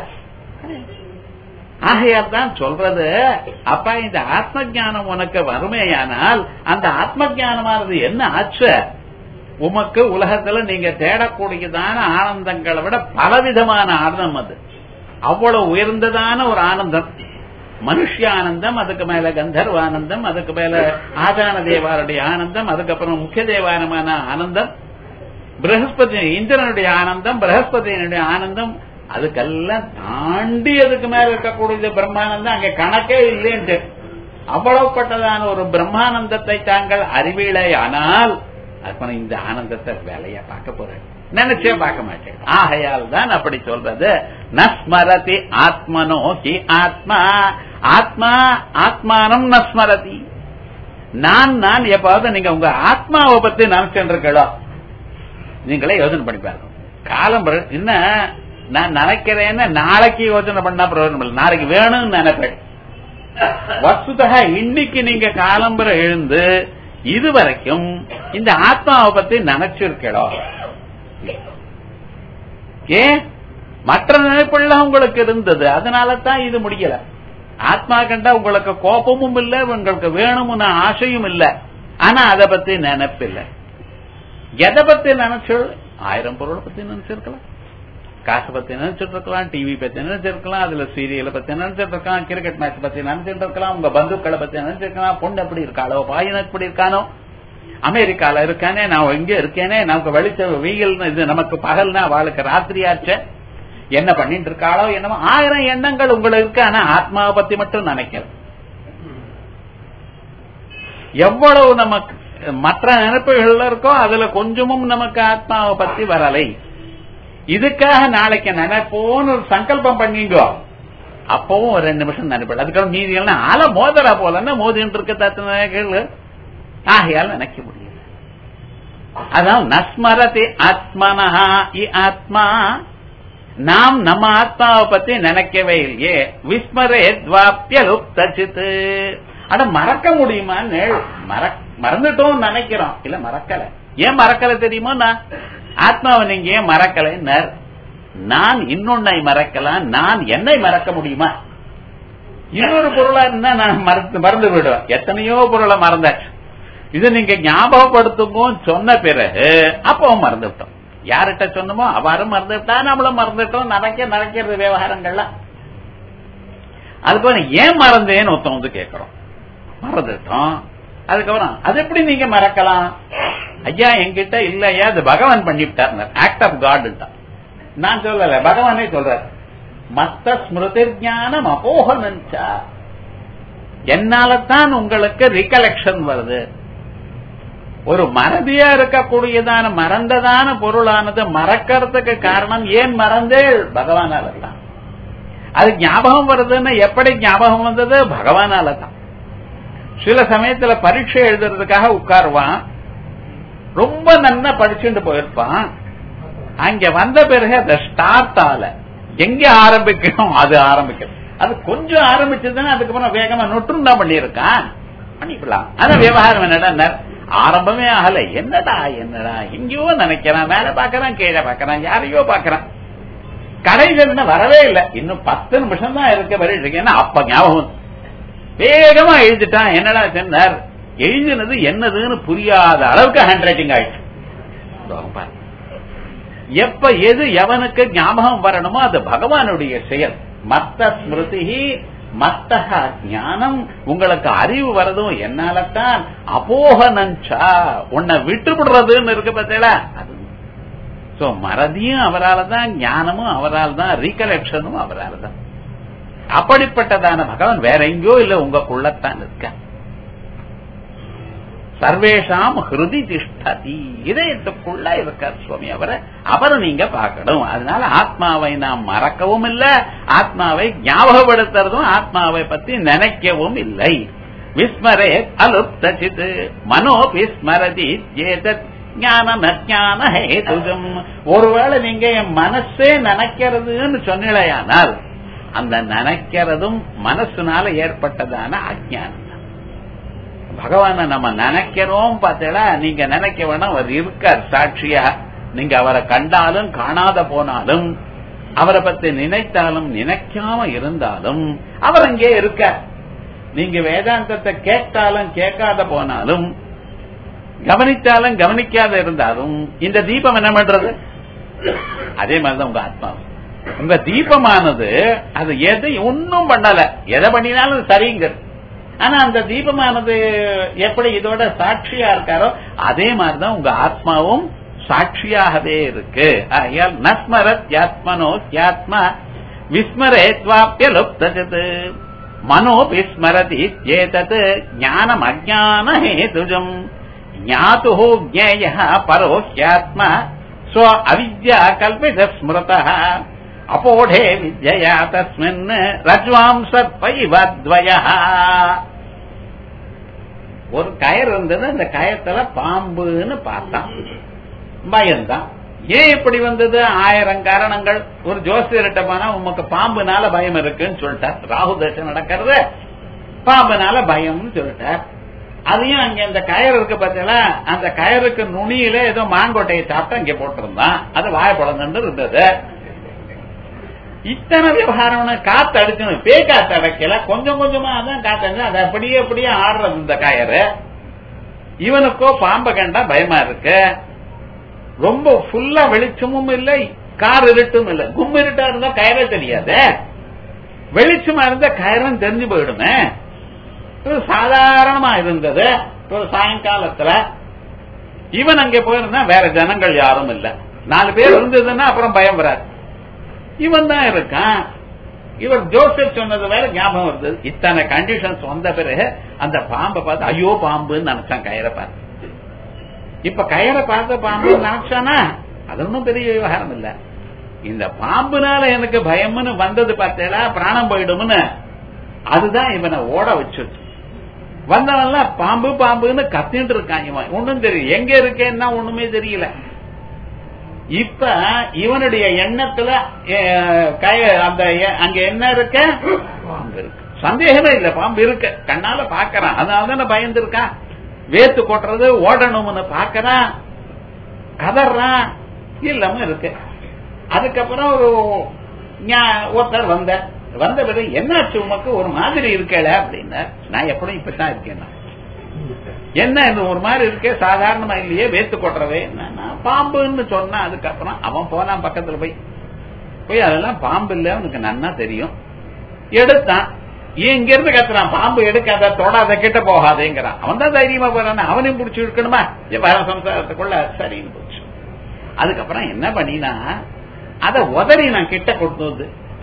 ஆகையால் தான் சொல்றது அப்பா இந்த ஆத்ம ஞானம் உனக்கு வறுமையானால் அந்த ஆத்ம ஞானமானது என்ன ஆச்சு உமக்கு உலகத்துல நீங்க தேடக்கூடியதான ஆனந்தங்களை விட பலவிதமான ஆனந்தம் அது அவ்வளவு உயர்ந்ததான ஒரு ஆனந்தம் மனுஷ ஆனந்தம் அதுக்கு மேல கந்தர்வ ஆனந்தம் அதுக்கு மேல ஆதான தேவாருடைய ஆனந்தம் அதுக்கப்புறம் முக்கிய தேவானமான ஆனந்தம் பிரகஸ்பதி இந்திரனுடைய ஆனந்தம் பிரகஸ்பதியினுடைய ஆனந்தம் அதுக்கெல்லாம் தாண்டி அதுக்கு மேல இருக்கக்கூடிய பிரம்மானந்தம் அங்க கணக்கே இல்லைன்ட்டு அவ்வளவுப்பட்டதான ஒரு பிரம்மானந்தத்தை தாங்கள் அறிவீழே ஆனால் அப்புறம் இந்த ஆனந்தத்தை வேலையா பார்க்க போறேன் நினைச்சே பார்க்க மாட்டேன் ஆகையால் தான் அப்படி சொல்றது நஸ்மரதி ஆத்மனோ ஹி ஆத்மா ஆத்மா ஆத்மானம் நஸ்மரதி நான் நான் எப்பாவது நீங்க உங்க ஆத்மாவை பத்தி நினைச்சுருக்கோ நீங்களே யோசனை பண்ணி பாருங்க காலம் பிற- என்ன நான் நினைக்கிறேன்னு நாளைக்கு யோசனை பண்ணா பிரயோஜனம் இல்லை நாளைக்கு வேணும்னு நினைப்பேன் வசுதக இன்னைக்கு நீங்க காலம்புற எழுந்து இது வரைக்கும் இந்த ஆத்மாவை பத்தி நினைச்சிருக்கோ ஏன் மற்ற நினைப்பெல்லாம் உங்களுக்கு இருந்தது அதனால தான் இது முடியல ஆத்மா கண்டா உங்களுக்கு கோபமும் இல்ல உங்களுக்கு வேணும்னு ஆசையும் இல்ல ஆனா அதை பத்தி நினைப்பில்லை எதை பத்தி நினைச்சு ஆயிரம் பொருளை பத்தி நினைச்சிருக்கலாம் காசு பத்தி நினைச்சிட்டு இருக்கலாம் டிவி பத்தி நினைச்சிருக்கலாம் அதுல சீரியலை பத்தி நினைச்சிட்டு இருக்கலாம் கிரிக்கெட் மேட்ச் பத்தி நினைச்சிட்டு இருக்கலாம் உங்க பந்துக்களை பத்தி நினைச்சிருக்கலாம் பொண்ணு எப்படி இருக்காளோ பையன் எப்படி இருக்கானோ அமெரிக்கால இருக்கானே நான் இங்க இருக்கேனே நமக்கு வெளிச்ச வெயில் இது நமக்கு பகல்னா அவளுக்கு ராத்திரியாச்சே என்ன பண்ணிட்டு இருக்காளோ என்னமோ ஆயிரம் எண்ணங்கள் உங்களுக்கு இருக்கு ஆனா ஆத்மாவை பத்தி மட்டும் நினைக்கிறேன் எவ்வளவு நமக்கு மற்ற நினைப்புகள் இருக்கோ அதுல கொஞ்சமும் நமக்கு ஆத்மாவை பத்தி வரலை இதுக்காக நாளைக்கு நினைப்போன்னு ஒரு சங்கல்பம் பண்ணீங்கோ அப்பவும் ஒரு ரெண்டு நிமிஷம் நினைப்பல அதுக்கப்புறம் மீதி எல்லாம் ஆள மோதலா போலன்னா மோதிட்டு இருக்க தத்துவங்கள் ஆகையால் நினைக்க முடியல அதான் நஸ்மரதி ஆத்மனஹா இ ஆத்மா நாம் நம்ம ஆத்மாவை பத்தி நினைக்கவே இல்லையே விஸ்மரே துவாப்பியலுப்தச்சித் அட மறக்க முடியுமான்னு மறக்- மறந்துட்டோம் நினைக்கிறோம் இல்ல மறக்கல ஏன் மறக்கல தெரியுமா நான் ஆத்மாவை நீங்க ஏன் மறக்கலைன்னர் நான் இன்னொன்னை மறக்கலாம் நான் என்னை மறக்க முடியுமா இன்னொரு பொருளா இருந்தா நான் மறந்து மறந்து விடுவேன் எத்தனையோ பொருளை மறந்தாச்சு இது நீங்க ஞாபகப்படுத்துமோ சொன்ன பிறகு அப்பவும் மறந்து விட்டோம் யார்கிட்ட சொன்னமோ அவரும் மறந்து விட்டா நம்மளும் மறந்துட்டோம் நடக்க நடக்கிறது விவகாரங்கள்லாம் அதுக்கப்புறம் ஏன் மறந்தேன்னு ஒருத்தன் வந்து கேட்கிறோம் மறந்துட்டோம் அதுக்கப்புறம் அது எப்படி நீங்க மறக்கலாம் ஐயா என்கிட்ட இல்லையா அது பகவான் பண்ணிவிட்டார் ஆக்ட் ஆஃப் காட் நான் சொல்லல பகவானே சொல்றார் மத்த ஸ்மிருதி ஞானம் அபோகனஞ்சா என்னாலத்தான் உங்களுக்கு ரிகலெக்ஷன் வருது ஒரு மறதியா இருக்கக்கூடியதான மறந்ததான பொருளானது மறக்கிறதுக்கு காரணம் ஏன் மறந்தே பகவானால தான் அது ஞாபகம் வருதுன்னு எப்படி ஞாபகம் வந்தது பகவானால தான் சில சமயத்துல பரீட்சை எழுதுறதுக்காக உட்காருவான் ரொம்ப நன்னா படிச்சுட்டு போயிருப்பான் அங்க வந்த பிறகு அதை ஸ்டார்ட் ஆல எங்க ஆரம்பிக்கணும் அது ஆரம்பிக்கணும் அது கொஞ்சம் ஆரம்பிச்சதுன்னா அதுக்கப்புறம் வேகமா நொற்றும் தான் பண்ணியிருக்கான் பண்ணிக்கலாம் ஆனா விவகாரம் என்னடா ஆரம்பமே ஆகல என்னடா என்னடா எங்கேயோ நினைக்கிறான் மேல பாக்குறான் கீழே பாக்குறான் யாரையோ பாக்குறான் கடைகள் வரவே இல்லை இன்னும் பத்து நிமிஷம் தான் இருக்க வரையிட்டு ஏன்னா அப்ப ஞாபகம் வேகமா எழுதிட்டான் என்னடா சொன்னார் எழுதினது என்னதுன்னு புரியாத அளவுக்கு ஹேண்ட் ரைட்டிங் ஆயிடுச்சு பாரு. எப்ப எது எவனுக்கு ஞாபகம் வரணுமோ அது பகவானுடைய செயல் மத்த ஸ்மிருதி மத்த ஞானம் உங்களுக்கு அறிவு வரதும் என்னாலத்தான் அபோகனஞ்சா உன்னை விட்டு விடுறதுன்னு இருக்கு பார்த்தீங்களா அது சோ மறதியும் அவரால் தான் ஞானமும் அவரால் தான் ரீகலெக்ஷனும் அவரால் தான் அப்படிப்பட்டதான பகவான் வேற எங்கேயோ இல்ல உங்களுக்குள்ளத்தான் இருக்க சர்வேஷாம் ஹிருதி திஷ்டதி இதயத்துக்குள்ள இருக்கார் சுவாமி அவரை அவரை நீங்க பார்க்கணும் அதனால ஆத்மாவை நாம் மறக்கவும் இல்லை ஆத்மாவை ஞாபகப்படுத்துறதும் ஆத்மாவை பத்தி நினைக்கவும் இல்லை விஸ்மரே அலுப்தசித் மனோ விஸ்மரதி ஏதத் ஞானம் அஜான ஹேதுகம் ஒருவேளை நீங்க என் மனசே நினைக்கிறதுன்னு சொன்னீழையானால் அந்த நினைக்கிறதும் மனசுனால ஏற்பட்டதான அஜானம் பகவான நம்ம நினைக்கிறோம் பார்த்தீங்களா நீங்க நினைக்க வேணாம் அவர் இருக்கார் சாட்சியா நீங்க அவரை கண்டாலும் காணாத போனாலும் அவரை பத்தி நினைத்தாலும் நினைக்காம இருந்தாலும் அவர் அங்கே இருக்க நீங்க வேதாந்தத்தை கேட்டாலும் கேட்காத போனாலும் கவனித்தாலும் கவனிக்காத இருந்தாலும் இந்த தீபம் என்ன பண்றது அதே மாதிரிதான் உங்க ஆத்மா உங்க தீபமானது அது எதை ஒன்னும் பண்ணல எதை பண்ணினாலும் சரிங்க ஆனா அந்த தீபமானது எப்படி இதோட சாட்சியா இருக்காரோ அதே மாதிரிதான் உங்க ஆத்மாவும் சாட்சியாகவே இருக்கு ஆகையால் நஸ்மரத் யாத்மனோ யாத்மா விஸ்மரேத்வாப்பிய லுப்தஜத் மனோ விஸ்மரதி ஏதத் ஞானம் அஜான ஹேதுஜம் ஞாத்து ஜேய பரோ ஹியாத்மா ஸ்வ அவித்யா கல்பித ஸ்மிருத அபோடே வித்யா தஸ்மின் ரஜ்வாம் சர்ப்பைவத்வய ஒரு கயர் இருந்தது அந்த கயத்துல பாம்புன்னு பார்த்தான் பயம்தான் ஏன் இப்படி வந்தது ஆயிரம் காரணங்கள் ஒரு ஜோசியர்கிட்ட போனா உமக்கு பாம்புனால பயம் இருக்குன்னு சொல்லிட்டார் ராகு தசை நடக்கிறது பாம்புனால பயம்னு சொல்லிட்டார் அதையும் அங்க இந்த கயர் இருக்கு பார்த்தீங்களா அந்த கயருக்கு நுனியில ஏதோ மாங்கொட்டையை சாப்பிட்டு அங்க போட்டிருந்தான் அது வாழைப்பழம் இருந்தது இத்தனை விவகாரம் காத்து அடிக்கணும் பே காத்து அடைக்கல கொஞ்சம் கொஞ்சமா தான் காத்து அது அப்படியே அப்படியே ஆடுறது இந்த கயறு இவனுக்கோ பாம்பை கண்டா பயமா இருக்கு ரொம்ப ஃபுல்லா வெளிச்சமும் இல்லை கார் இருட்டும் இல்லை கும் இருட்டா இருந்தா கயரே தெரியாது வெளிச்சமா இருந்தா கயரம் தெரிஞ்சு போயிடுமே சாதாரணமா இருந்தது ஒரு சாயங்காலத்துல இவன் அங்க போயிருந்தா வேற ஜனங்கள் யாரும் இல்ல நாலு பேர் இருந்ததுன்னா அப்புறம் பயம் வராது இவன் தான் இருக்கான் இவர் ஜோசப் சொன்னது வேற ஞாபகம் வருது இத்தனை கண்டிஷன்ஸ் வந்த பிறகு அந்த பாம்பை பார்த்து ஐயோ பாம்புன்னு நினைச்சான் கயிறை பார்த்து இப்ப கயிறை பார்த்த பாம்பு நினைச்சானா அது ஒன்றும் பெரிய விவகாரம் இல்ல இந்த பாம்புனால எனக்கு பயம்னு வந்தது பார்த்தேடா பிராணம் போயிடும்னு அதுதான் இவனை ஓட வச்சிருச்சு வந்தவன்லாம் பாம்பு பாம்புன்னு கத்திட்டு இருக்கான் இவன் ஒண்ணும் தெரியும் எங்க இருக்கேன்னா ஒண்ணுமே தெரியல இப்ப இவனுடைய எண்ணத்துல அந்த அங்க என்ன இருக்க பாம்பு இருக்கு சந்தேகமே இல்ல பாம்பு இருக்கு கண்ணால பாக்கறான் அதனாலதானே பயந்து இருக்கான் வேத்து கொட்டுறது ஓடணும்னு பாக்கறான் கதறான் இல்லாம இருக்கு அதுக்கப்புறம் ஒரு ஒருத்தர் வந்த வந்த பிறகு என்னாச்சு உமக்கு ஒரு மாதிரி இருக்கல அப்படின்னா நான் எப்படும் இப்பதான் இருக்கேன் என்ன இது ஒரு மாதிரி இருக்கே சாதாரணமா இல்லையே வேத்து கொட்டுறவே என்னன்னா பாம்புன்னு சொன்னா அதுக்கப்புறம் அவன் போனான் பக்கத்துல போய் போய் அதெல்லாம் பாம்பு இல்ல அவனுக்கு நன்னா தெரியும் எடுத்தான் ஏன் இங்க இருந்து கத்துறான் பாம்பு எடுக்காத தொடாத கிட்ட போகாதேங்கிறான் அவன் தான் தைரியமா போறான் அவனையும் பிடிச்சி இருக்கணுமா வேற சம்சாரத்துக்குள்ள சரின்னு போச்சு அதுக்கப்புறம் என்ன பண்ணினா அத உதறி நான் கிட்ட கொண்டு வந்து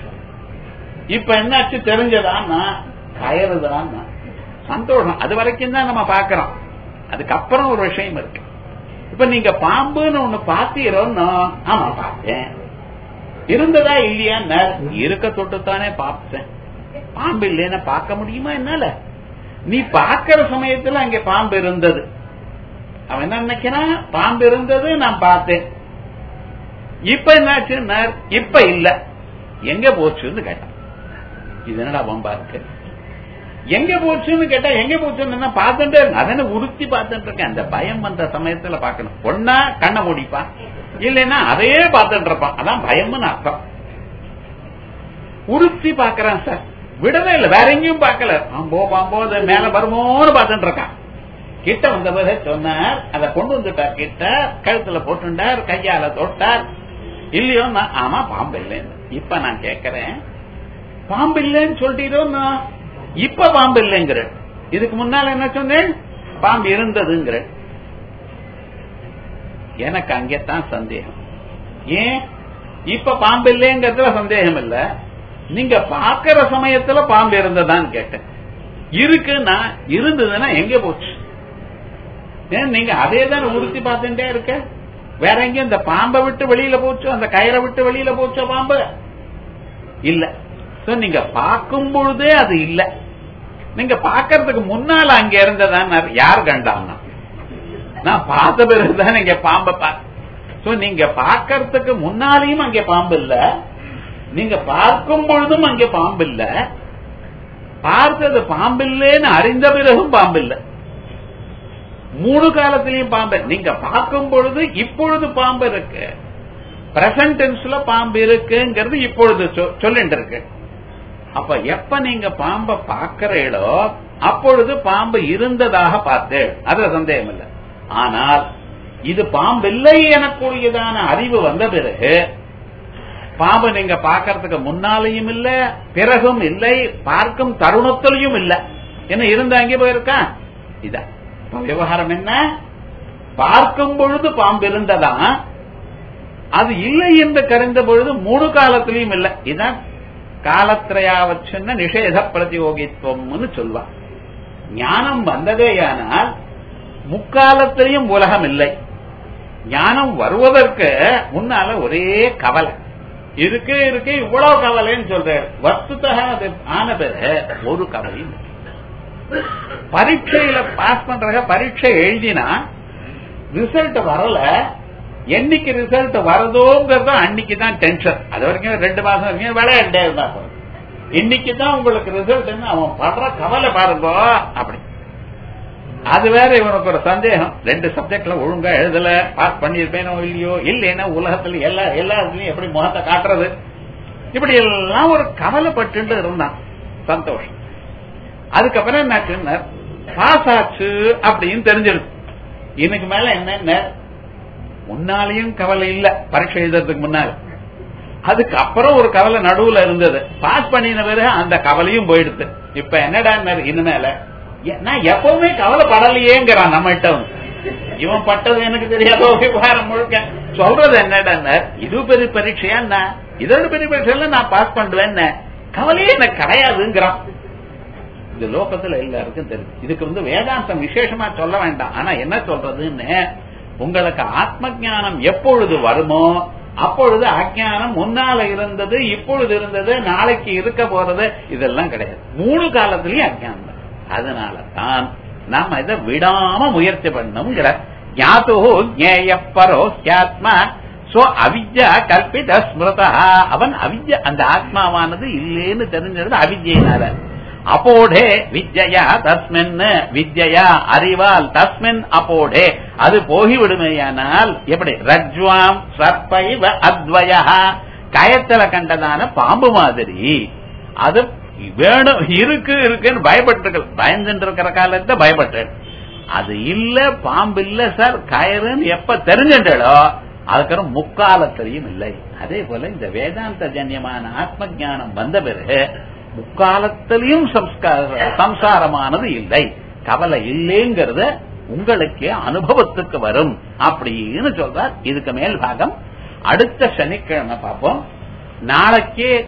இப்ப என்னாச்சு தெரிஞ்சதான்னா கயறுதான் சந்தோஷம் அது வரைக்கும் தான் நம்ம பாக்கிறோம் அதுக்கப்புறம் ஒரு விஷயம் இருக்கு இப்ப நீங்க பாம்புன்னு ஒண்ணு பாத்தீரோன்னு ஆமா பார்த்தேன் இருந்ததா இல்லையா இருக்க தொட்டுத்தானே பார்த்தேன் பாம்பு இல்லைன்னு பார்க்க முடியுமா என்னால நீ பாக்கிற சமயத்துல அங்க பாம்பு இருந்தது அவன் என்ன நினைக்கிறான் பாம்பு இருந்தது நான் பார்த்தேன் இப்ப என்னாச்சு இப்ப இல்ல எங்க போச்சுன்னு கேட்டான் இது என்னடா பம்பா இருக்கு எங்க போச்சுன்னு கேட்டா எங்க போச்சுன்னு என்ன பார்த்துட்டு அதனை உறுத்தி பார்த்துட்டு இருக்கேன் அந்த பயம் வந்த சமயத்துல பாக்கணும் ஒன்னா கண்ணை மூடிப்பான் இல்லைன்னா அதையே பார்த்துட்டு இருப்பான் அதான் பயம்னு அர்த்தம் உறுத்தி பாக்குறான் சார் விடவே இல்லை வேற எங்கேயும் பார்க்கல பாம்போ பாம்போ அது மேல வருமோன்னு பார்த்துட்டு இருக்கான் கிட்ட வந்த பிறகு சொன்னார் அதை கொண்டு வந்துட்டார் கிட்ட கழுத்துல போட்டுட்டார் கையால தொட்டார் இல்லையோ ஆமா பாம்பு இல்லைன்னு இப்ப நான் கேட்கிறேன் பாம்பு இல்லைன்னு சொல்லிட்டீரோ இப்ப பாம்பு இல்லைங்கிற இதுக்கு முன்னால என்ன சொன்னேன் பாம்பு இருந்ததுங்கிற எனக்கு அங்கத்தான் சந்தேகம் ஏன் இப்ப பாம்பு இல்லைங்கிறதுல சந்தேகம் இல்ல நீங்க பாக்குற சமயத்துல பாம்பு இருந்ததான்னு கேட்டேன் இருக்குன்னா இருந்ததுன்னா எங்க போச்சு ஏன் நீங்க அதே தானே உறுத்தி பார்த்துட்டே இருக்க வேற எங்கேயும் இந்த பாம்பை விட்டு வெளியில போச்சோ அந்த கயிறை விட்டு வெளியில போச்சோ பாம்பு இல்ல நீங்க பார்க்கும் பொழுதே அது இல்ல நீங்க பாக்கிறதுக்கு முன்னால அங்க இருந்ததான் யார் கண்டான்னா நான் பார்த்த பிறகுதான் நீங்க பாம்பை பார்க்க நீங்க பாக்கிறதுக்கு முன்னாலேயும் அங்கே பாம்பு இல்ல நீங்க பார்க்கும் பொழுதும் அங்கே பாம்பு இல்ல பார்த்தது பாம்பு இல்லைன்னு அறிந்த பிறகும் பாம்பு இல்ல மூணு காலத்திலையும் பாம்பு நீங்க பார்க்கும் பொழுது இப்பொழுது பாம்பு இருக்கு பிரசன்ட் டென்ஸ்ல பாம்பு இருக்குங்கிறது இப்பொழுது சொ- சொல்லிட்டு இருக்கு அப்ப எப்ப நீங்க பாம்பை பார்க்கிறீங்களோ அப்பொழுது பாம்பு இருந்ததாக பார்த்தேன் அதுல சந்தேகம் இல்லை ஆனால் இது பாம்பு இல்லை எனக்கூடியதான அறிவு வந்த பிறகு பாம்பு நீங்க பார்க்கறதுக்கு முன்னாலையும் இல்ல பிறகும் இல்லை பார்க்கும் தருணத்திலையும் இல்ல என்ன இருந்தா அங்கே போயிருக்கா இதான் இப்ப விவகாரம் என்ன பார்க்கும் பொழுது பாம்பு இருந்ததா அது இல்லை என்று கருந்த பொழுது மூணு காலத்திலையும் இல்லை இதான் காலத்திரையாவச்சுன்ன நிஷேத பிரதியோகித்துவம்னு சொல்வார் ஞானம் வந்ததேயானால் முக்காலத்திலையும் உலகம் இல்லை ஞானம் வருவதற்கு முன்னால ஒரே கவலை இருக்கு இருக்கு இவ்வளவு கவலைன்னு சொல்றாரு வஸ்துதா அது ஆன பிறகு ஒரு கவலையும் இல்லை. பரீட்சையில பாஸ் பண்றாங்க பரீட்சை எழுதினா ரிசல்ட் வரல என்னைக்கு ரிசல்ட் வரதோங்கிறது அன்னைக்கு தான் டென்ஷன் அது வரைக்கும் ரெண்டு மாசம் வரைக்கும் விளையாண்டே இருந்தா போதும். இன்னைக்கு தான் உங்களுக்கு ரிசல்ட் என்ன அவன் படுற கவலை பாருங்க அப்படி அது வேற இவனுக்கு ஒரு சந்தேகம் ரெண்டு சப்ஜெக்ட்ல ஒழுங்கா எழுதல பாஸ் பண்ணிருப்பேனோ இல்லையோ இல்லைன்னா உலகத்துல எல்லா எல்லா இதுலயும் எப்படி முகத்தை காட்டுறது இப்படி எல்லாம் ஒரு கவலைப்பட்டு இருந்தான் சந்தோஷம் அதுக்கப்புறம் என்ன பாஸ் ஆச்சு அப்படின்னு தெரிஞ்சிருச்சு இன்னைக்கு மேல என்னென்ன முன்னாலேயும் கவலை இல்ல பரீட்சை எழுதுறதுக்கு முன்னால அதுக்கு அப்புறம் ஒரு கவலை நடுவுல இருந்தது பாஸ் பண்ணின பிறகு அந்த கவலையும் போயிடுது இப்ப என்னடா இனிமேல எ- நான் எப்பவுமே கவலைப்படலையேங்கிறான் நம்மகிட்ட வந்து. இவன் பட்டது எனக்கு தெரியாதோ விவகாரம் முழுக்க சொல்றது என்னடா இது பெரிய பரீட்சையா என்ன இதோட பெரிய பரீட்சையில நான் பாஸ் பண்ணுவேன் கவலையே எனக்கு கிடையாதுங்கிறான் இந்த லோகத்துல எல்லாருக்கும் தெரியும் இதுக்கு வந்து வேதாந்தம் விசேஷமா சொல்ல வேண்டாம் ஆனா என்ன சொல்றதுன்னு உங்களுக்கு ஆத்ம ஞானம் எப்பொழுது வருமோ அப்பொழுது அஜ்ஞானம் முன்னால இருந்தது இப்பொழுது இருந்தது நாளைக்கு இருக்க போறது இதெல்லாம் கிடையாது மூணு காலத்திலயும் அஜ்ஞானம் தான் அதனால தான் நாம இதை விடாம முயற்சி பண்ணணுங்கிற ஞாத்து ஜேய பரோ ஹியாத்மா சோ அவித்யா கல்பித ஸ்மிருதா அவன் அவித்யா அந்த ஆத்மாவானது இல்லேன்னு தெரிஞ்சது அவித்யினால அப்போடே வித்யா தஸ்மின் வித்யா அறிவால் தஸ்மின் அப்போடே அது போகிவிடுமேயானால் எப்படி ரஜ்வாம் சர்ப்பைவ அத்வய கயத்துல கண்டதான பாம்பு மாதிரி அது வேணும் இருக்கு இருக்குன்னு பயப்பட்டு பயந்துட்டு இருக்கிற காலத்தை பயப்பட்டு அது இல்ல பாம்பு இல்ல சார் கயறுன்னு எப்ப தெரிஞ்சுட்டோ அதுக்கப்புறம் முக்காலத்திலையும் இல்லை அதே போல இந்த வேதாந்த ஜன்யமான ஆத்ம ஞானம் வந்த பிறகு முக்காலத்திலையும் சம்ஸ்கார சம்சாரமானது இல்லை கவலை இல்லைங்கிறத உங்களுக்கே அனுபவத்துக்கு வரும் அப்படின்னு சொல்றார் இதுக்கு மேல் பாகம் அடுத்த சனிக்கிழமை பார்ப்போம் நாளைக்கே